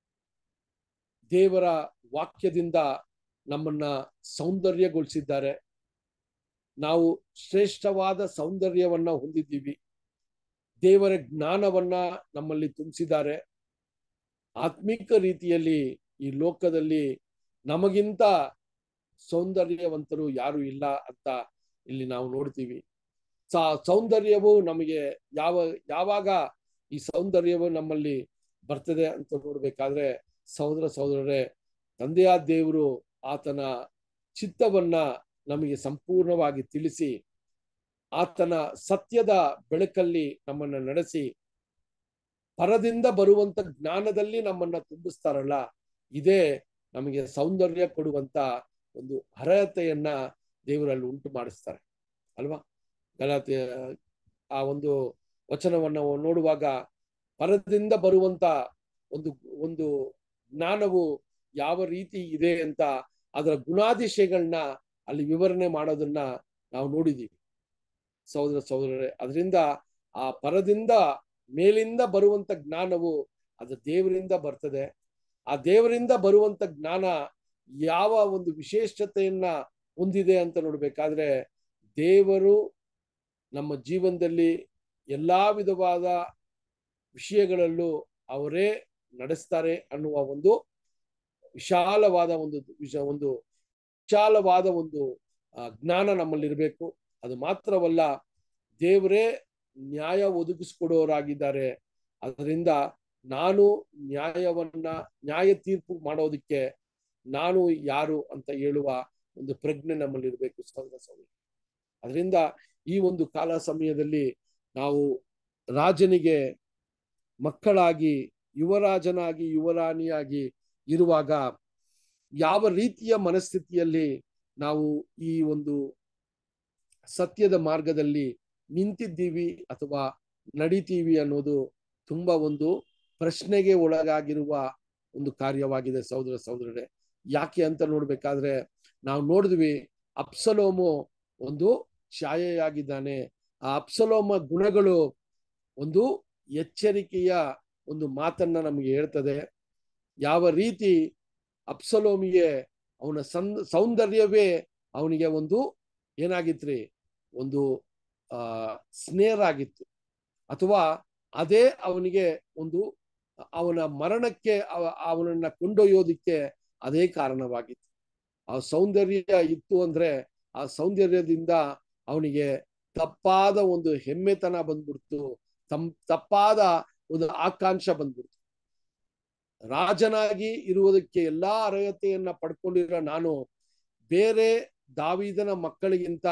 S1: ದೇವರ ವಾಕ್ಯದಿಂದ ನಮ್ಮನ್ನ ಸೌಂದರ್ಯಗೊಳಿಸಿದ್ದಾರೆ ನಾವು ಶ್ರೇಷ್ಠವಾದ ಸೌಂದರ್ಯವನ್ನ ಹೊಂದಿದ್ದೀವಿ ದೇವರ ಜ್ಞಾನವನ್ನ ನಮ್ಮಲ್ಲಿ ತುಂಬಿಸಿದ್ದಾರೆ ಆತ್ಮಿಕ ರೀತಿಯಲ್ಲಿ ಈ ಲೋಕದಲ್ಲಿ ನಮಗಿಂತ ಸೌಂದರ್ಯವಂತರು ಯಾರು ಇಲ್ಲ ಅಂತ ಇಲ್ಲಿ ನಾವು ನೋಡ್ತೀವಿ ಸ ಸೌಂದರ್ಯವು ನಮಗೆ ಯಾವ ಯಾವಾಗ ಈ ಸೌಂದರ್ಯವು ನಮ್ಮಲ್ಲಿ ಬರ್ತದೆ ಅಂತ ನೋಡ್ಬೇಕಾದ್ರೆ ಸಹೋದರ ಸಹೋದರರೇ ತಂದೆಯಾದ ದೇವರು ಆತನ ಚಿತ್ತವನ್ನ ನಮಗೆ ಸಂಪೂರ್ಣವಾಗಿ ತಿಳಿಸಿ ಆತನ ಸತ್ಯದ ಬೆಳಕಲ್ಲಿ ನಮ್ಮನ್ನ ನಡೆಸಿ ಪರದಿಂದ ಬರುವಂತ ಜ್ಞಾನದಲ್ಲಿ ನಮ್ಮನ್ನ ತುಂಬಿಸ್ತಾರಲ್ಲ ಇದೇ ನಮಗೆ ಸೌಂದರ್ಯ ಕೊಡುವಂತ ಒಂದು ಅರ್ಹತೆಯನ್ನ ದೇವರಲ್ಲಿ ಉಂಟು ಮಾಡಿಸ್ತಾರೆ ಅಲ್ವಾ ಗಲಾತೆ ಆ ಒಂದು ವಚನವನ್ನ ನೋಡುವಾಗ ಪರದಿಂದ ಬರುವಂತ ಒಂದು ಒಂದು ಜ್ಞಾನವು ಯಾವ ರೀತಿ ಇದೆ ಅಂತ ಅದರ ಗುಣಾದಿಶಯಗಳನ್ನ ಅಲ್ಲಿ ವಿವರಣೆ ಮಾಡೋದನ್ನ ನಾವು ನೋಡಿದೀವಿ ಸಹೋದರ ಸಹೋದರರೇ ಅದರಿಂದ ಆ ಪರದಿಂದ ಮೇಲಿಂದ ಬರುವಂತ ಜ್ಞಾನವು ಅದು ದೇವರಿಂದ ಬರ್ತದೆ ಆ ದೇವರಿಂದ ಬರುವಂತ ಜ್ಞಾನ ಯಾವ ಒಂದು ವಿಶೇಷತೆಯನ್ನ ಹೊಂದಿದೆ ಅಂತ ನೋಡ್ಬೇಕಾದ್ರೆ ದೇವರು ನಮ್ಮ ಜೀವನದಲ್ಲಿ ಎಲ್ಲಾ ವಿಧವಾದ ವಿಷಯಗಳಲ್ಲೂ ಅವರೇ ನಡೆಸ್ತಾರೆ ಅನ್ನುವ ಒಂದು ವಿಶಾಲವಾದ ಒಂದು ವಿಷ ಒಂದು ವಿಶಾಲವಾದ ಒಂದು ಆ, ಜ್ಞಾನ ನಮ್ಮಲ್ಲಿರಬೇಕು ಅದು ಮಾತ್ರವಲ್ಲ ದೇವರೇ ನ್ಯಾಯ ಒದಗಿಸ್ಕೊಡೋರಾಗಿದ್ದಾರೆ ಅದರಿಂದ ನಾನು ನ್ಯಾಯವನ್ನ ನ್ಯಾಯ ತೀರ್ಪು ಮಾಡೋದಕ್ಕೆ ನಾನು ಯಾರು ಅಂತ ಹೇಳುವ ಒಂದು ಪ್ರಜ್ಞೆ ನಮ್ಮಲ್ಲಿರಬೇಕು ಸಹೋದರ ಸಹೋದರಿ ಅದರಿಂದ ಈ ಒಂದು ಕಾಲ ಸಮಯದಲ್ಲಿ ನಾವು ರಾಜನಿಗೆ ಮಕ್ಕಳಾಗಿ ಯುವರಾಜನಾಗಿ ಯುವರಾಣಿಯಾಗಿ ಇರುವಾಗ ಯಾವ ರೀತಿಯ ಮನಸ್ಥಿತಿಯಲ್ಲಿ ನಾವು ಈ ಒಂದು ಸತ್ಯದ ಮಾರ್ಗದಲ್ಲಿ ನಿಂತಿದ್ದೀವಿ ಅಥವಾ ನಡಿತೀವಿ ಅನ್ನೋದು ತುಂಬಾ ಒಂದು ಪ್ರಶ್ನೆಗೆ ಒಳಗಾಗಿರುವ ಒಂದು ಕಾರ್ಯವಾಗಿದೆ ಸಹೋದರ ಸಹೋದರರೇ ಯಾಕೆ ಅಂತ ನೋಡ್ಬೇಕಾದ್ರೆ ನಾವು ನೋಡಿದ್ವಿ ಅಪ್ಸಲೋಮು ಒಂದು ಛಾಯೆಯಾಗಿದ್ದಾನೆ ಆ ಅಪ್ಸಲೋಮ ಗುಣಗಳು ಒಂದು ಎಚ್ಚರಿಕೆಯ ಒಂದು ಮಾತನ್ನ ನಮಗೆ ಹೇಳ್ತದೆ ಯಾವ ರೀತಿ ಅಪ್ಸಲೋಮಿಗೆ ಅವನ ಸಂ ಸೌಂದರ್ಯವೇ ಅವನಿಗೆ ಒಂದು ಏನಾಗಿತ್ರಿ ಒಂದು ಆ ಸ್ನೇರ್ ಆಗಿತ್ತು ಅಥವಾ ಅದೇ ಅವನಿಗೆ ಒಂದು ಅವನ ಮರಣಕ್ಕೆ ಅವ- ಅವನನ್ನ ಕೊಂಡೊಯ್ಯೋದಿಕ್ಕೆ ಅದೇ ಕಾರಣವಾಗಿತ್ತು ಆ ಸೌಂದರ್ಯ ಇತ್ತು ಅಂದ್ರೆ ಆ ಸೌಂದರ್ಯದಿಂದ ಅವನಿಗೆ ತಪ್ಪಾದ ಒಂದು ಹೆಮ್ಮೆತನ ಬಂದ್ಬಿಡ್ತು ತಮ್ ತಪ್ಪಾದ ಒಂದು ಆಕಾಂಕ್ಷ ಬಂದ್ಬಿಡ್ತು ರಾಜನಾಗಿ ಇರುವುದಕ್ಕೆ ಎಲ್ಲಾ ಅರ್ಹತೆಯನ್ನ ಪಡ್ಕೊಂಡಿರೋ ನಾನು ಬೇರೆ ದಾವಿದನ ಮಕ್ಕಳಿಗಿಂತ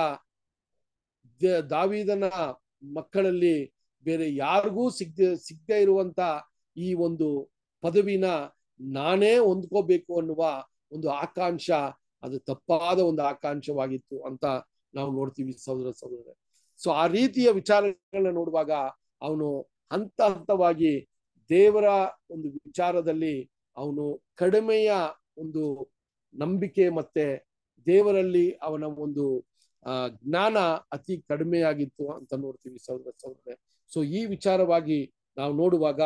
S1: ದ- ದಾವೀದನ ಮಕ್ಕಳಲ್ಲಿ ಬೇರೆ ಯಾರಿಗೂ ಸಿಗ್ದೆ ಸಿಗದೆ ಇರುವಂತ ಈ ಒಂದು ಪದವಿನ ನಾನೇ ಹೊಂದ್ಕೋಬೇಕು ಅನ್ನುವ ಒಂದು ಆಕಾಂಕ್ಷ ಅದು ತಪ್ಪಾದ ಒಂದು ಆಕಾಂಕ್ಷವಾಗಿತ್ತು ಅಂತ ನಾವು ನೋಡ್ತೀವಿ ಸಹೋದರ ಸಹೋದರ ಸೊ ಆ ರೀತಿಯ ವಿಚಾರಗಳನ್ನ ನೋಡುವಾಗ ಅವನು ಹಂತ ಹಂತವಾಗಿ ದೇವರ ಒಂದು ವಿಚಾರದಲ್ಲಿ ಅವನು ಕಡಿಮೆಯ ಒಂದು ನಂಬಿಕೆ ಮತ್ತೆ ದೇವರಲ್ಲಿ ಅವನ ಒಂದು ಆ ಜ್ಞಾನ ಅತಿ ಕಡಿಮೆಯಾಗಿತ್ತು ಅಂತ ನೋಡ್ತೀವಿ ಸಹೋದರ ಸಹೋದರ ಸೊ ಈ ವಿಚಾರವಾಗಿ ನಾವು ನೋಡುವಾಗ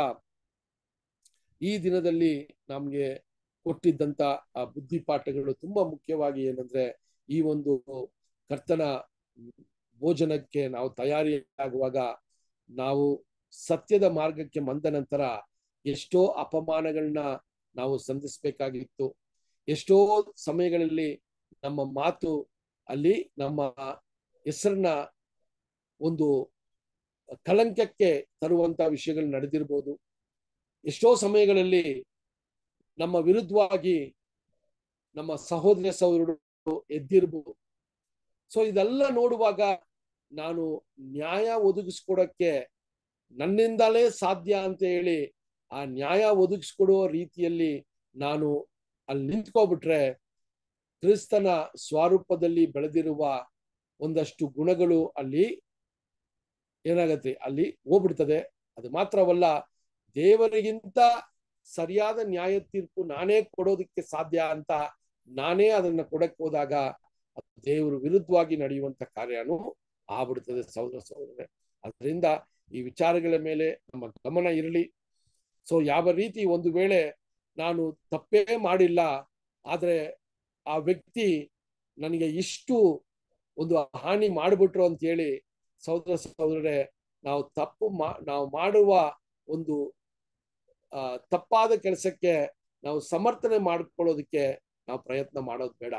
S1: ಈ ದಿನದಲ್ಲಿ ನಮ್ಗೆ ಕೊಟ್ಟಿದ್ದಂತ ಆ ಬುದ್ಧಿಪಾಠಗಳು ತುಂಬಾ ಮುಖ್ಯವಾಗಿ ಏನಂದ್ರೆ ಈ ಒಂದು ಕರ್ತನ ಭೋಜನಕ್ಕೆ ನಾವು ತಯಾರಿಯಾಗುವಾಗ ನಾವು ಸತ್ಯದ ಮಾರ್ಗಕ್ಕೆ ಬಂದ ನಂತರ ಎಷ್ಟೋ ಅಪಮಾನಗಳನ್ನ ನಾವು ಸಂಧಿಸ್ಬೇಕಾಗಿತ್ತು ಎಷ್ಟೋ ಸಮಯಗಳಲ್ಲಿ ನಮ್ಮ ಮಾತು ಅಲ್ಲಿ ನಮ್ಮ ಹೆಸರನ್ನ ಒಂದು ಕಳಂಕಕ್ಕೆ ತರುವಂತ ವಿಷಯಗಳು ನಡೆದಿರ್ಬೋದು ಎಷ್ಟೋ ಸಮಯಗಳಲ್ಲಿ ನಮ್ಮ ವಿರುದ್ಧವಾಗಿ ನಮ್ಮ ಸಹೋದರ ಸಹೋದರರು ಎದ್ದಿರ್ಬೋದು ಸೊ ಇದೆಲ್ಲ ನೋಡುವಾಗ ನಾನು ನ್ಯಾಯ ಒದಗಿಸ್ಕೊಡಕ್ಕೆ ನನ್ನಿಂದಲೇ ಸಾಧ್ಯ ಅಂತ ಹೇಳಿ ಆ ನ್ಯಾಯ ಒದಗಿಸ್ಕೊಡುವ ರೀತಿಯಲ್ಲಿ ನಾನು ಅಲ್ಲಿ ನಿಂತ್ಕೊಬಿಟ್ರೆ ಕ್ರಿಸ್ತನ ಸ್ವರೂಪದಲ್ಲಿ ಬೆಳೆದಿರುವ ಒಂದಷ್ಟು ಗುಣಗಳು ಅಲ್ಲಿ ಏನಾಗತ್ತೆ ಅಲ್ಲಿ ಹೋಗ್ಬಿಡ್ತದೆ ಅದು ಮಾತ್ರವಲ್ಲ ದೇವರಿಗಿಂತ ಸರಿಯಾದ ನ್ಯಾಯ ತೀರ್ಪು ನಾನೇ ಕೊಡೋದಕ್ಕೆ ಸಾಧ್ಯ ಅಂತ ನಾನೇ ಅದನ್ನ ಕೊಡಕ್ ಹೋದಾಗ ಅದು ದೇವರು ವಿರುದ್ಧವಾಗಿ ನಡೆಯುವಂತ ಕಾರ್ಯನೂ ಆಗ್ಬಿಡ್ತದೆ ಸಹೋದರ ಸಹೋದರರೇ ಅದರಿಂದ ಈ ವಿಚಾರಗಳ ಮೇಲೆ ನಮ್ಮ ಗಮನ ಇರಲಿ ಸೊ ಯಾವ ರೀತಿ ಒಂದು ವೇಳೆ ನಾನು ತಪ್ಪೇ ಮಾಡಿಲ್ಲ ಆದ್ರೆ ಆ ವ್ಯಕ್ತಿ ನನಗೆ ಇಷ್ಟು ಒಂದು ಹಾನಿ ಮಾಡಿಬಿಟ್ರು ಅಂತ ಹೇಳಿ ಸಹೋದರ ಸಹೋದರರೇ ನಾವು ತಪ್ಪು ಮಾ ನಾವು ಮಾಡುವ ಒಂದು ಆ ತಪ್ಪಾದ ಕೆಲಸಕ್ಕೆ ನಾವು ಸಮರ್ಥನೆ ಮಾಡ್ಕೊಳ್ಳೋದಕ್ಕೆ ನಾವು ಪ್ರಯತ್ನ ಮಾಡೋದು ಬೇಡ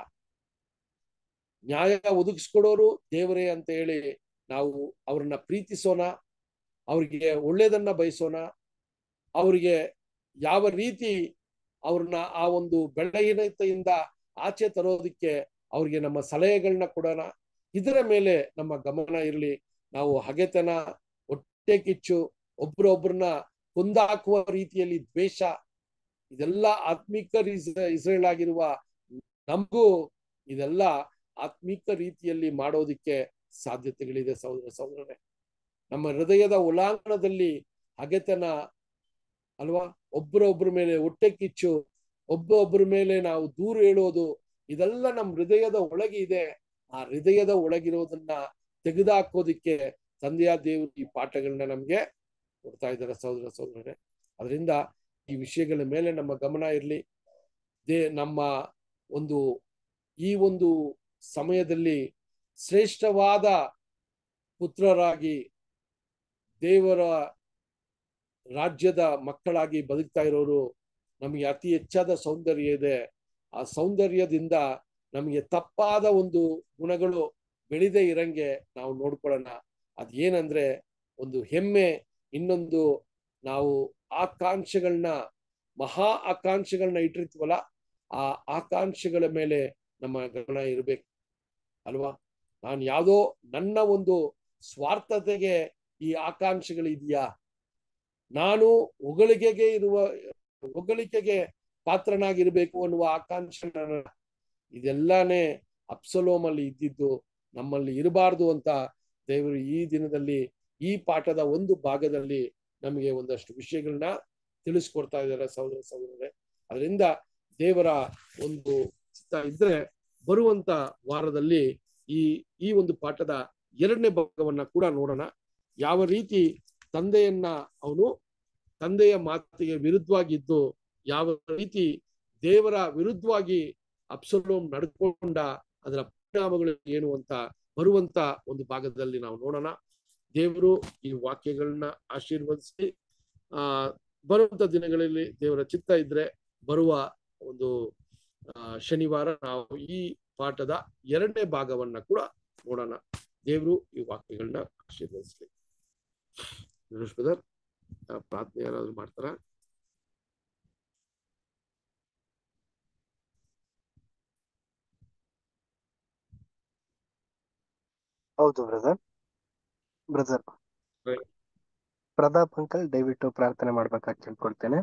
S1: ನ್ಯಾಯ ಒದಗಿಸ್ಕೊಡೋರು ದೇವರೇ ಅಂತ ಹೇಳಿ ನಾವು ಅವ್ರನ್ನ ಪ್ರೀತಿಸೋಣ ಅವ್ರಿಗೆ ಒಳ್ಳೇದನ್ನ ಬಯಸೋಣ ಅವರಿಗೆ ಯಾವ ರೀತಿ ಅವ್ರನ್ನ ಆ ಒಂದು ಬೆಳಗಿನತೆಯಿಂದ ಆಚೆ ತರೋದಕ್ಕೆ ಅವ್ರಿಗೆ ನಮ್ಮ ಸಲಹೆಗಳನ್ನ ಕೊಡೋಣ ಇದರ ಮೇಲೆ ನಮ್ಮ ಗಮನ ಇರಲಿ ನಾವು ಹಗೆತನ ಹೊಟ್ಟೆ ಕಿಚ್ಚು ಒಬ್ರೊಬ್ರನ್ನ ಕೊಂದಾಕುವ ರೀತಿಯಲ್ಲಿ ದ್ವೇಷ ಇದೆಲ್ಲ ಆತ್ಮಿಕ ಇಸ್ರೇಲ್ ಆಗಿರುವ ನಮಗೂ ಇದೆಲ್ಲ ಆತ್ಮಿಕ ರೀತಿಯಲ್ಲಿ ಮಾಡೋದಿಕ್ಕೆ ಸಾಧ್ಯತೆಗಳಿದೆ ಸಹೋದರ ಸಹೋದರರೇ ನಮ್ಮ ಹೃದಯದ ಒಳಾಂಗಣದಲ್ಲಿ ಹಗೆತನ ಅಲ್ವಾ ಒಬ್ಬರೊಬ್ಬರ ಮೇಲೆ ಹೊಟ್ಟೆ ಕಿಚ್ಚು ಒಬ್ಬೊಬ್ಬರ ಮೇಲೆ ನಾವು ದೂರು ಹೇಳೋದು ಇದೆಲ್ಲ ನಮ್ಮ ಹೃದಯದ ಒಳಗೆ ಇದೆ ಆ ಹೃದಯದ ಒಳಗಿರೋದನ್ನ ತೆಗೆದುಹಾಕೋದಿಕ್ಕೆ ತಂದೆಯ ದೇವರು ಈ ಪಾಠಗಳನ್ನ ನಮ್ಗೆ ಕೊಡ್ತಾ ಇದ್ದಾರೆ ಸಹೋದರ ಸಹೋದರರೇ ಅದರಿಂದ ಈ ವಿಷಯಗಳ ಮೇಲೆ ನಮ್ಮ ಗಮನ ಇರಲಿ ದೇ ನಮ್ಮ ಒಂದು ಈ ಒಂದು ಸಮಯದಲ್ಲಿ ಶ್ರೇಷ್ಠವಾದ ಪುತ್ರರಾಗಿ ದೇವರ ರಾಜ್ಯದ ಮಕ್ಕಳಾಗಿ ಬದುಕ್ತಾ ಇರೋರು ನಮಗೆ ಅತಿ ಹೆಚ್ಚಾದ ಸೌಂದರ್ಯ ಇದೆ ಆ ಸೌಂದರ್ಯದಿಂದ ನಮಗೆ ತಪ್ಪಾದ ಒಂದು ಗುಣಗಳು ಬೆಳೆದೇ ಇರಂಗೆ ನಾವು ನೋಡ್ಕೊಳ್ಳೋಣ ಅದೇನಂದ್ರೆ ಒಂದು ಹೆಮ್ಮೆ ಇನ್ನೊಂದು ನಾವು ಆಕಾಂಕ್ಷೆಗಳನ್ನ ಮಹಾ ಆಕಾಂಕ್ಷೆಗಳನ್ನ ಇಟ್ಟಿರ್ತೀವಲ್ಲ ಆ ಆಕಾಂಕ್ಷೆಗಳ ಮೇಲೆ ನಮ್ಮ ಗಮನ ಇರಬೇಕು ಅಲ್ವಾ ನಾನು ಯಾವುದೋ ನನ್ನ ಒಂದು ಸ್ವಾರ್ಥತೆಗೆ ಈ ಆಕಾಂಕ್ಷೆಗಳಿದೆಯಾ ನಾನು ಹೊಗಳಿಕೆಗೆ ಇರುವ ಹೊಗಳಿಕೆಗೆ ಪಾತ್ರನಾಗಿರ್ಬೇಕು ಅನ್ನುವ ಆಕಾಂಕ್ಷೆ ಇದೆಲ್ಲಾನೇ ಅಪ್ಸಲೋಮಲ್ಲಿ ಇದ್ದಿದ್ದು ನಮ್ಮಲ್ಲಿ ಇರಬಾರ್ದು ಅಂತ ದೇವರು ಈ ದಿನದಲ್ಲಿ ಈ ಪಾಠದ ಒಂದು ಭಾಗದಲ್ಲಿ ನಮಗೆ ಒಂದಷ್ಟು ವಿಷಯಗಳನ್ನ ತಿಳಿಸ್ಕೊಡ್ತಾ ಇದ್ದಾರೆ ಸಹೋದರ ಸಹೋದರರೇ ಅದರಿಂದ ದೇವರ ಒಂದು ಚಿತ್ತ ಇದ್ರೆ ಬರುವಂತ ವಾರದಲ್ಲಿ ಈ ಈ ಒಂದು ಪಾಠದ ಎರಡನೇ ಭಾಗವನ್ನ ಕೂಡ ನೋಡೋಣ ಯಾವ ರೀತಿ ತಂದೆಯನ್ನ ಅವನು ತಂದೆಯ ಮಾತಿಗೆ ವಿರುದ್ಧವಾಗಿದ್ದು ಯಾವ ರೀತಿ ದೇವರ ವಿರುದ್ಧವಾಗಿ ಅಪ್ಸಲೋಮ್ ನಡ್ಕೊಂಡ ಅದರ ಪರಿಣಾಮಗಳು ಏನು ಅಂತ ಬರುವಂತ ಒಂದು ಭಾಗದಲ್ಲಿ ನಾವು ನೋಡೋಣ ದೇವರು ಈ ವಾಕ್ಯಗಳನ್ನ ಆಶೀರ್ವದಿಸಿ ಆ ಬರುವಂತ ದಿನಗಳಲ್ಲಿ ದೇವರ ಚಿತ್ತ ಇದ್ರೆ ಬರುವ ಒಂದು ಆ ಶನಿವಾರ ನಾವು ಈ ಪಾಠದ ಎರಡನೇ ಭಾಗವನ್ನ ಕೂಡ ನೋಡೋಣ ದೇವರು ಈ ವಾಕ್ಯಗಳನ್ನ ಆಶೀರ್ವದಿಸ್ಲಿ ವಿನೋಶ್ ಬ್ರದರ್ ಪ್ರಾರ್ಥನೆ ಯಾರಾದ್ರೂ ಮಾಡ್ತಾರಾ
S4: ಹೌದು brother brother
S1: Right.
S4: Pratap uncle ದಯವಿಟ್ಟು ಪ್ರಾರ್ಥನೆ ಮಾಡ್ಬೇಕಾಗಿ ಕೇಳ್ಕೊಳ್ತೇನೆ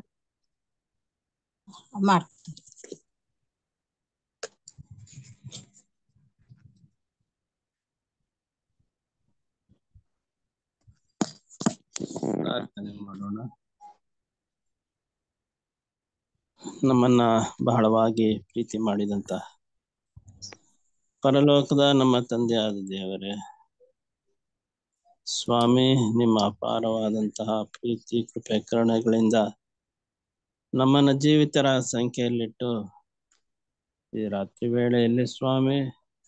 S5: ಮಾಡ್ತೀನಿ
S6: ಪ್ರಾರ್ಥನೆ ಮಾಡೋಣ ನಮ್ಮನ್ನ ಬಹಳವಾಗಿ ಪ್ರೀತಿ ಮಾಡಿದಂತ ಪರಲೋಕದ ನಮ್ಮ ತಂದೆಯಾದ ದೇವರೇ ಸ್ವಾಮಿ ನಿಮ್ಮ ಅಪಾರವಾದಂತಹ ಪ್ರೀತಿ ಕೃಪೆ ಕರುಣೆಗಳಿಂದ ನಮ್ಮನ್ನ ಜೀವಿತರ ಸಂಖ್ಯೆಯಲ್ಲಿಟ್ಟು ಈ ರಾತ್ರಿ ವೇಳೆಯಲ್ಲಿ ಸ್ವಾಮಿ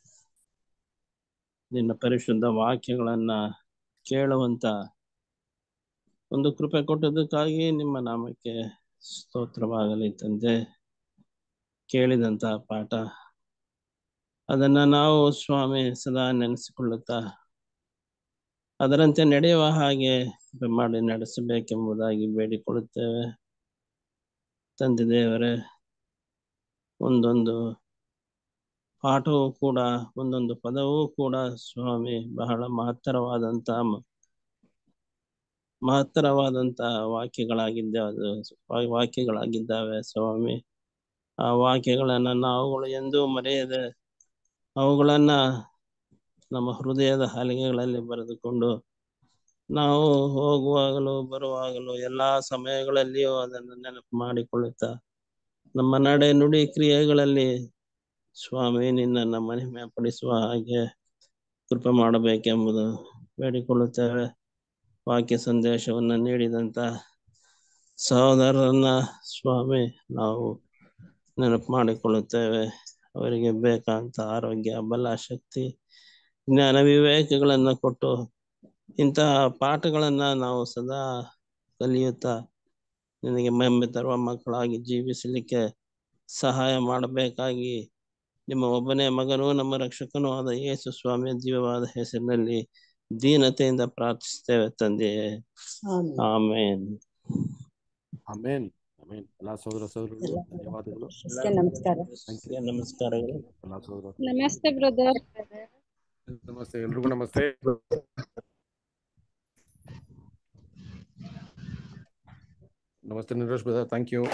S6: ನಿನ್ನ ಪರಿಶುದ್ಧ ವಾಕ್ಯಗಳನ್ನ ಕೇಳುವಂತ ಒಂದು ಕೃಪೆ ಕೊಟ್ಟದಕ್ಕಾಗಿ ನಿಮ್ಮ ನಾಮಕ್ಕೆ ಸ್ತೋತ್ರವಾಗಲಿ ತಂದೆ ಕೇಳಿದಂತ ಪಾಠ ಅದನ್ನ ನಾವು ಸ್ವಾಮಿ ಸದಾ ನೆನೆಸಿಕೊಳ್ಳುತ್ತಾ ಅದರಂತೆ ನಡೆಯುವ ಹಾಗೆ ಕೃಪೆ ಮಾಡಿ ನಡೆಸಬೇಕೆಂಬುದಾಗಿ ಬೇಡಿಕೊಳ್ಳುತ್ತೇವೆ ತಂದೆ ದೇವರೇ ಒಂದೊಂದು ಪಾಠವೂ ಕೂಡ ಒಂದೊಂದು ಪದವೂ ಕೂಡ ಸ್ವಾಮಿ ಬಹಳ ಮಹತ್ತರವಾದಂತ ಮ- ಮಹತ್ತರವಾದಂತ ವಾಕ್ಯಗಳಾಗಿದ್ದಾವೆ ಅದು ವಾ- ವಾಕ್ಯಗಳಾಗಿದ್ದಾವೆ ಸ್ವಾಮಿ ಆ ವಾಕ್ಯಗಳನ್ನ ನಾವುಗಳು ಎಂದೂ ಮರೆಯದೆ ಅವುಗಳನ್ನ ನಮ್ಮ ಹೃದಯದ ಹಲಿಗೆಗಳಲ್ಲಿ ಬರೆದುಕೊಂಡು ನಾವು ಹೋಗುವಾಗಲೂ ಬರುವಾಗಲೂ ಎಲ್ಲಾ ಸಮಯಗಳಲ್ಲಿಯೂ ಅದನ್ನು ನೆನಪು ಮಾಡಿಕೊಳ್ಳುತ್ತಾ ನಮ್ಮ ನಡೆ ನುಡಿ ಕ್ರಿಯೆಗಳಲ್ಲಿ ಸ್ವಾಮಿ ನಿನ್ನನ್ನ ಮಹಿಮೆ ಪಡಿಸುವ ಹಾಗೆ ಕೃಪೆ ಮಾಡಬೇಕೆಂಬುದು ಬೇಡಿಕೊಳ್ಳುತ್ತೇವೆ ವಾಕ್ಯ ಸಂದೇಶವನ್ನ ನೀಡಿದಂತ ಸಹೋದರರನ್ನ ಸ್ವಾಮಿ ನಾವು ನೆನಪು ಮಾಡಿಕೊಳ್ಳುತ್ತೇವೆ ಅವರಿಗೆ ಬೇಕಾದಂತ ಆರೋಗ್ಯ ಬಲ ಶಕ್ತಿ ಜ್ಞಾನ ವಿವೇಕಗಳನ್ನ ಕೊಟ್ಟು ಇಂತಹ ಪಾಠಗಳನ್ನ ನಾವು ಸದಾ ಕಲಿಯುತ್ತಾ ನಿನಗೆ ಮೆಮ್ಮೆ ತರುವ ಮಕ್ಕಳಾಗಿ ಜೀವಿಸಲಿಕ್ಕೆ ಸಹಾಯ ಮಾಡಬೇಕಾಗಿ ನಿಮ್ಮ ಒಬ್ಬನೇ ಮಗನೂ ನಮ್ಮ ರಕ್ಷಕನೂ ಆದ ಯೇಸು ಸ್ವಾಮಿಯ ಜೀವವಾದ ಹೆಸರಿನಲ್ಲಿ ದೀನತೆಯಿಂದ ಪ್ರಾರ್ಥಿಸ್ತೇವೆ ತಂದೆಯೇ ಆಮೇನ್
S1: ಅಮೇನ್ ಅಮೇನ್ ಎಲ್ಲಾ ಸಹೋದರ ಸಹೋದರರು ಧನ್ಯವಾದಗಳು
S5: ನಮಸ್ಕಾರ
S1: Thank
S6: ನಮಸ್ಕಾರಗಳು
S1: ಎಲ್ಲಾ ಸಹೋದರ
S5: ನಮಸ್ತೆ ಬ್ರದರ್
S1: ನಮಸ್ತೆ ಎಲ್ರಿಗೂ ನಮಸ್ತೆ ನಮಸ್ತೆ Nirosh brother thank you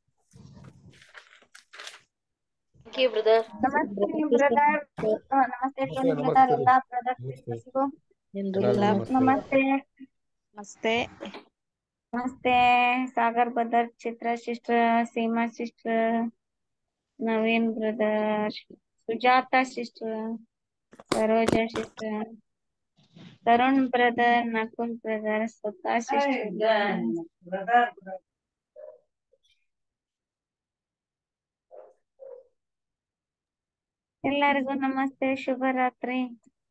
S7: Thank you, brother.
S8: ನಮಸ್ತೆ ಬ್ರದರ್ ನಮಸ್ತೆ ಟೋನಿ ಬ್ರದರ್ ಎಲ್ಲಾ ಬ್ರದರ್
S1: ಎಲ್ಲರಿಗೂ ನಮಸ್ತೆ
S8: ನಮಸ್ತೆ ನಮಸ್ತೆ Sagar brother Chitra sister Seema sister Naveen brother Sujata sister Saroja sister Tarun brother Nakul brother ಸ್ವತಃ ಸಿಸ್ಟರ್ ಎಲ್ಲರಿಗೂ ನಮಸ್ತೆ ಶುಭರಾತ್ರಿ